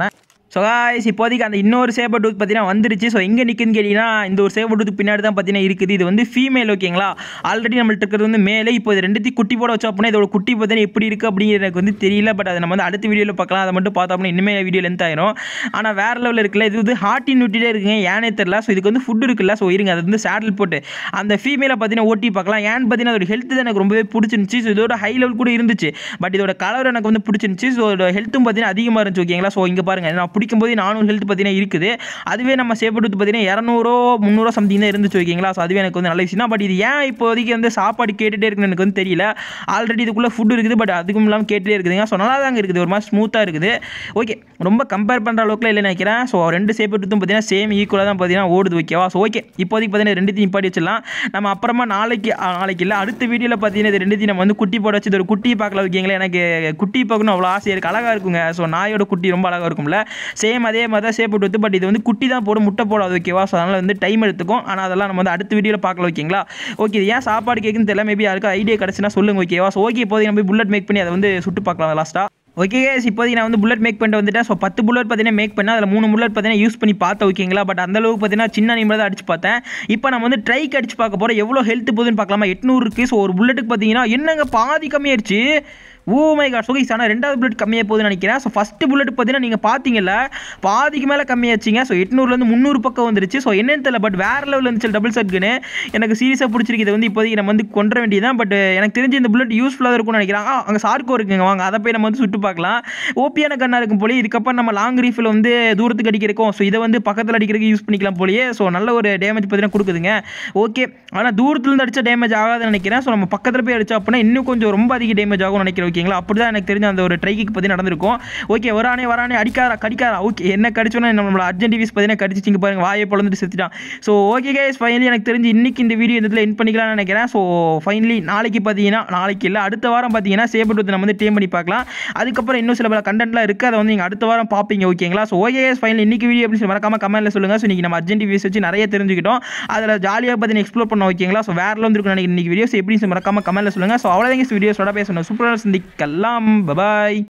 ஸோ guys இப்போதைக்கு அந்த இன்னொரு சேபர் டூத் பார்த்தீங்கன்னா வந்துருச்சு ஸோ எங்கே நிற்குதுன்னு கேட்டிங்கன்னா இந்த ஒரு சேபர் டூத் பின்னாடி தான் பார்த்தீங்கன்னா இருக்குது இது வந்து ஃபீமேல் ஓகேங்களா ஆல்ரெடி நம்மள்ட்ட இருக்கிறது வந்து மேலே இப்போ இது ரெண்டுத்தையும் குட்டி போட வச்சோம் அப்படின்னா இதோட குட்டி பார்த்தீங்கன்னா எப்படி இருக்குது அப்படிங்கிறது எனக்கு வந்து தெரியல பட் அதை நம்ம வந்து அடுத்த வீடியோவில் பார்க்கலாம் அதை மட்டும் பார்த்தோம் அப்படின்னா இனிமேல் வீடியோ லென்த் ஆயிரும் ஆனால் வேறு லெவலில் இருக்குல்ல இது வந்து ஹார்ட் இன்விட்டிலே இருக்குங்க ஏனே தெரில ஸோ இதுக்கு வந்து ஃபுட் இருக்குல்ல ஸோ இருங்க அது வந்து சேடல் போட்டு அந்த ஃபீமேலை பார்த்தீங்கன்னா ஓட்டி பார்க்கலாம் ஏன்னு பார்த்தீங்கன்னா அதோட ஹெல்த் தான் எனக்கு ரொம்பவே பிடிச்சிருந்துச்சி ஸோ இதோட ஹை லெவல் கூட இருந்துச்சு பட் இதோட கலர் எனக்கு வந்து பிடிச்சிருந்துச்சி ஸோ இதோட ஹெல்த்தும் பார்த்தீங்கன்னா அதிகமாக இருந்துச்சு ஓகேங்களா ஸோ இங்கே பாருங்கள் நான் பிடிக்கும்போது நானூறு ஹெல்த் பார்த்தீங்கன்னா இருக்குது அதுவே நம்ம சேப்பட்டு பார்த்தீங்கன்னா இரநூறோ முந்நூறோ சம்திங் தான் இருந்துச்சு ஓகேங்களா ஸோ அதுவே எனக்கு வந்து நல்ல விஷயம் தான் பட் இது ஏன் இப்போதைக்கு வந்து சாப்பாடு கேட்டுகிட்டே இருக்குன்னு எனக்கு வந்து தெரியல ஆல்ரெடி இதுக்குள்ளே ஃபுட் இருக்குது பட் அதுக்கும் இல்லாமல் கேட்டுகிட்டே இருக்குதுங்க ஸோ நல்லா தாங்க இருக்குது ஒரு மாதிரி ஸ்மூத்தாக இருக்குது ஓகே ரொம்ப கம்பேர் பண்ணுற அளவுக்குலாம் இல்லை நினைக்கிறேன் ஸோ ரெண்டு சேப்பட்டுத்தும் பார்த்தீங்கன்னா சேம் ஈக்குவலாக தான் பார்த்தீங்கன்னா ஓடுது ஓகேவா ஸோ ஓகே இப்போதைக்கு பார்த்தீங்கன்னா ரெண்டுத்தையும் நிப்பாட்டி வச்சிடலாம் நம்ம அப்புறமா நாளைக்கு ஆ, நாளைக்கு இல்லை அடுத்த வீடியோவில் பார்த்தீங்கன்னா இது ரெண்டுத்தையும் நம்ம வந்து குட்டி போட வச்சு இது ஒரு குட்டி பார்க்கல ஓகேங்களா எனக்கு குட்டி பார்க்கணும் அவ்வளோ ஆசையாக இருக்குது அழகாக இருக்குங்க ஸோ நாயோட குட்டி ரொம்ப அழகாக இருக்கும்ல சேம் அதே மாதிரி தான் சேப்பட்டு வந்து பட் இது வந்து குட்டி தான் போடும் முட்டை போடாது ஓகேவா ஸோ அதனால் வந்து டைம் எடுத்துக்கும் ஆனால் அதெல்லாம் நம்ம வந்து அடுத்த வீடியோவில் பார்க்கல ஓகேங்களா ஓகே இது ஏன் சாப்பாடு கேட்குன்னு தெரியல மேபி யாருக்கும் ஐடியா கிடச்சுன்னா சொல்லுங்க ஓகேவா ஸோ ஓகே இப்போதைக்கு நம்ம புல்லட் மேக் பண்ணி அதை வந்து சுட்டு பார்க்கலாம் லாஸ்ட்டாக ஓகே guys இப்போதைக்கு நான் வந்து புல்லட் மேக் பண்ணிட்டு வந்துட்டேன் ஸோ பத்து புல்லட் பார்த்தீங்கன்னா மேக் பண்ணேன் அதில் மூணு புல்லட் பார்த்தீங்கன்னா யூஸ் பண்ணி பார்த்தேன் ஓகேங்களா பட் அந்த அளவுக்கு பார்த்தீங்கன்னா சின்ன நிமிடம் தான் அடிச்சு பார்த்தேன் இப்போ நம்ம வந்து ட்ரைக்கு அடிச்சு பார்க்க போகிறோம் எவ்வளோ ஹெல்த் போகுதுன்னு பார்க்கலாமா எட்நூறு இருக்குது ஸோ ஒரு புல்லட்டுக்கு பார்த்தீங்கன்னா என்னங்க பாதி கம்மியாயிருச்சு ஓ மை காட் ஸோ ஆனால் ரெண்டாவது புல்லட் கம்மியாக போகுதுன்னு நினைக்கிறேன் ஸோ ஃபஸ்ட்டு புல்லட் பார்த்தீங்கன்னா நீங்கள் பார்த்தீங்கல்ல பாதிக்கு மேலே கம்மியாச்சுங்க ஸோ எட்நூறுலேருந்து முந்நூறு பக்கம் வந்துருச்சு ஸோ என்னன்னு தெரியல பட் வேறு லெவலில் இருந்துச்சு டபுள் சட்குன்னு எனக்கு சீரியஸாக பிடிச்சிருக்கு இதை வந்து இப்போதைக்கு நம்ம வந்து கொண்டு வர வேண்டியதான் பட் எனக்கு தெரிஞ்சு இந்த புல்லட் யூஸ்ஃபுல்லாக இருக்கும்னு நினைக்கிறேன் ஆ அங்கே சார்க்கோ இருக்குங்க வாங்க அதை போய் நம்ம வந்து சுட்டு பார்க்கலாம் ஓபியான கண்ணா இருக்கும் போலே இதுக்கப்புறம் நம்ம லாங் ரீஃபில் வந்து தூரத்துக்கு அடிக்கிறக்கும் ஸோ இதை வந்து பக்கத்தில் அடிக்கிறதுக்கு யூஸ் பண்ணிக்கலாம் போலயே ஸோ நல்ல ஒரு டேமேஜ் பார்த்தீங்கன்னா கொடுக்குதுங்க ஓகே ஆனால் தூரத்துலேருந்து அடிச்சா டேமேஜ் ஆகாதுன்னு நினைக்கிறேன் ஸோ நம்ம பக்கத்தில் போய் அடிச்சா அப்படின்னா இன்னும் கொஞ்சம் ரொம்ப அதிக டேமேஜ் ஆகும்னு நினைக்கிறேன் ஓகேங்களா அப்படி தான் எனக்கு தெரிஞ்ச அந்த ஒரு ட்ரைக்கு பற்றி நடந்திருக்கும் ஓகே வரானே வரானே அடிக்காரா கடிக்காரா ஓகே என்ன கடிச்சோன்னா நம்மளோட அர்ஜென்ட் டிவிஸ் பார்த்தீங்கன்னா கடிச்சிங்க பாருங்க வாயை பிளந்துட்டு செத்துட்டான் ஸோ ஓகே கேஸ் ஃபைனலி எனக்கு தெரிஞ்சு இன்னைக்கு இந்த வீடியோ இந்த இதில் என் பண்ணிக்கலாம்னு நினைக்கிறேன் ஸோ ஃபைனலி நாளைக்கு பார்த்தீங்கன்னா நாளைக்கு இல்லை அடுத்த வாரம் பார்த்தீங்கன்னா சேப்பட்டு நம்ம வந்து டீம் பண்ணி பார்க்கலாம் அதுக்கப்புறம் இன்னும் சில பல கண்டென்ட்லாம் இருக்குது அதை வந்து நீங்கள் அடுத்த வாரம் பார்ப்பீங்க ஓகேங்களா ஸோ ஓகே கேஸ் ஃபைனலி இன்னைக்கு வீடியோ எப்படி சொல்லி மறக்காம கமெண்ட்டில் சொல்லுங்கள் ஸோ இன்னைக்கு நம்ம அர்ஜென்ட் டிவிஸ் வச்சு நிறைய தெரிஞ்சுக்கிட்டோம் அதில் ஜாலியாக பார்த்தீங்கன்னா எக்ஸ்ப்ளோர் பண்ண ஓகேங்களா ஸோ வேறு வந்துருக்கும் நினைக்கிறேன் இன்னைக்கு வீடியோஸ் எப்படி சொல்லி மறக்காம கமெண்ட்டில் சொல்லுங்கள் ஸோ அவ்வளோதான் வீடியோஸோட பேசணும் சூப்பராக சந்திக்கலாம் பபாய்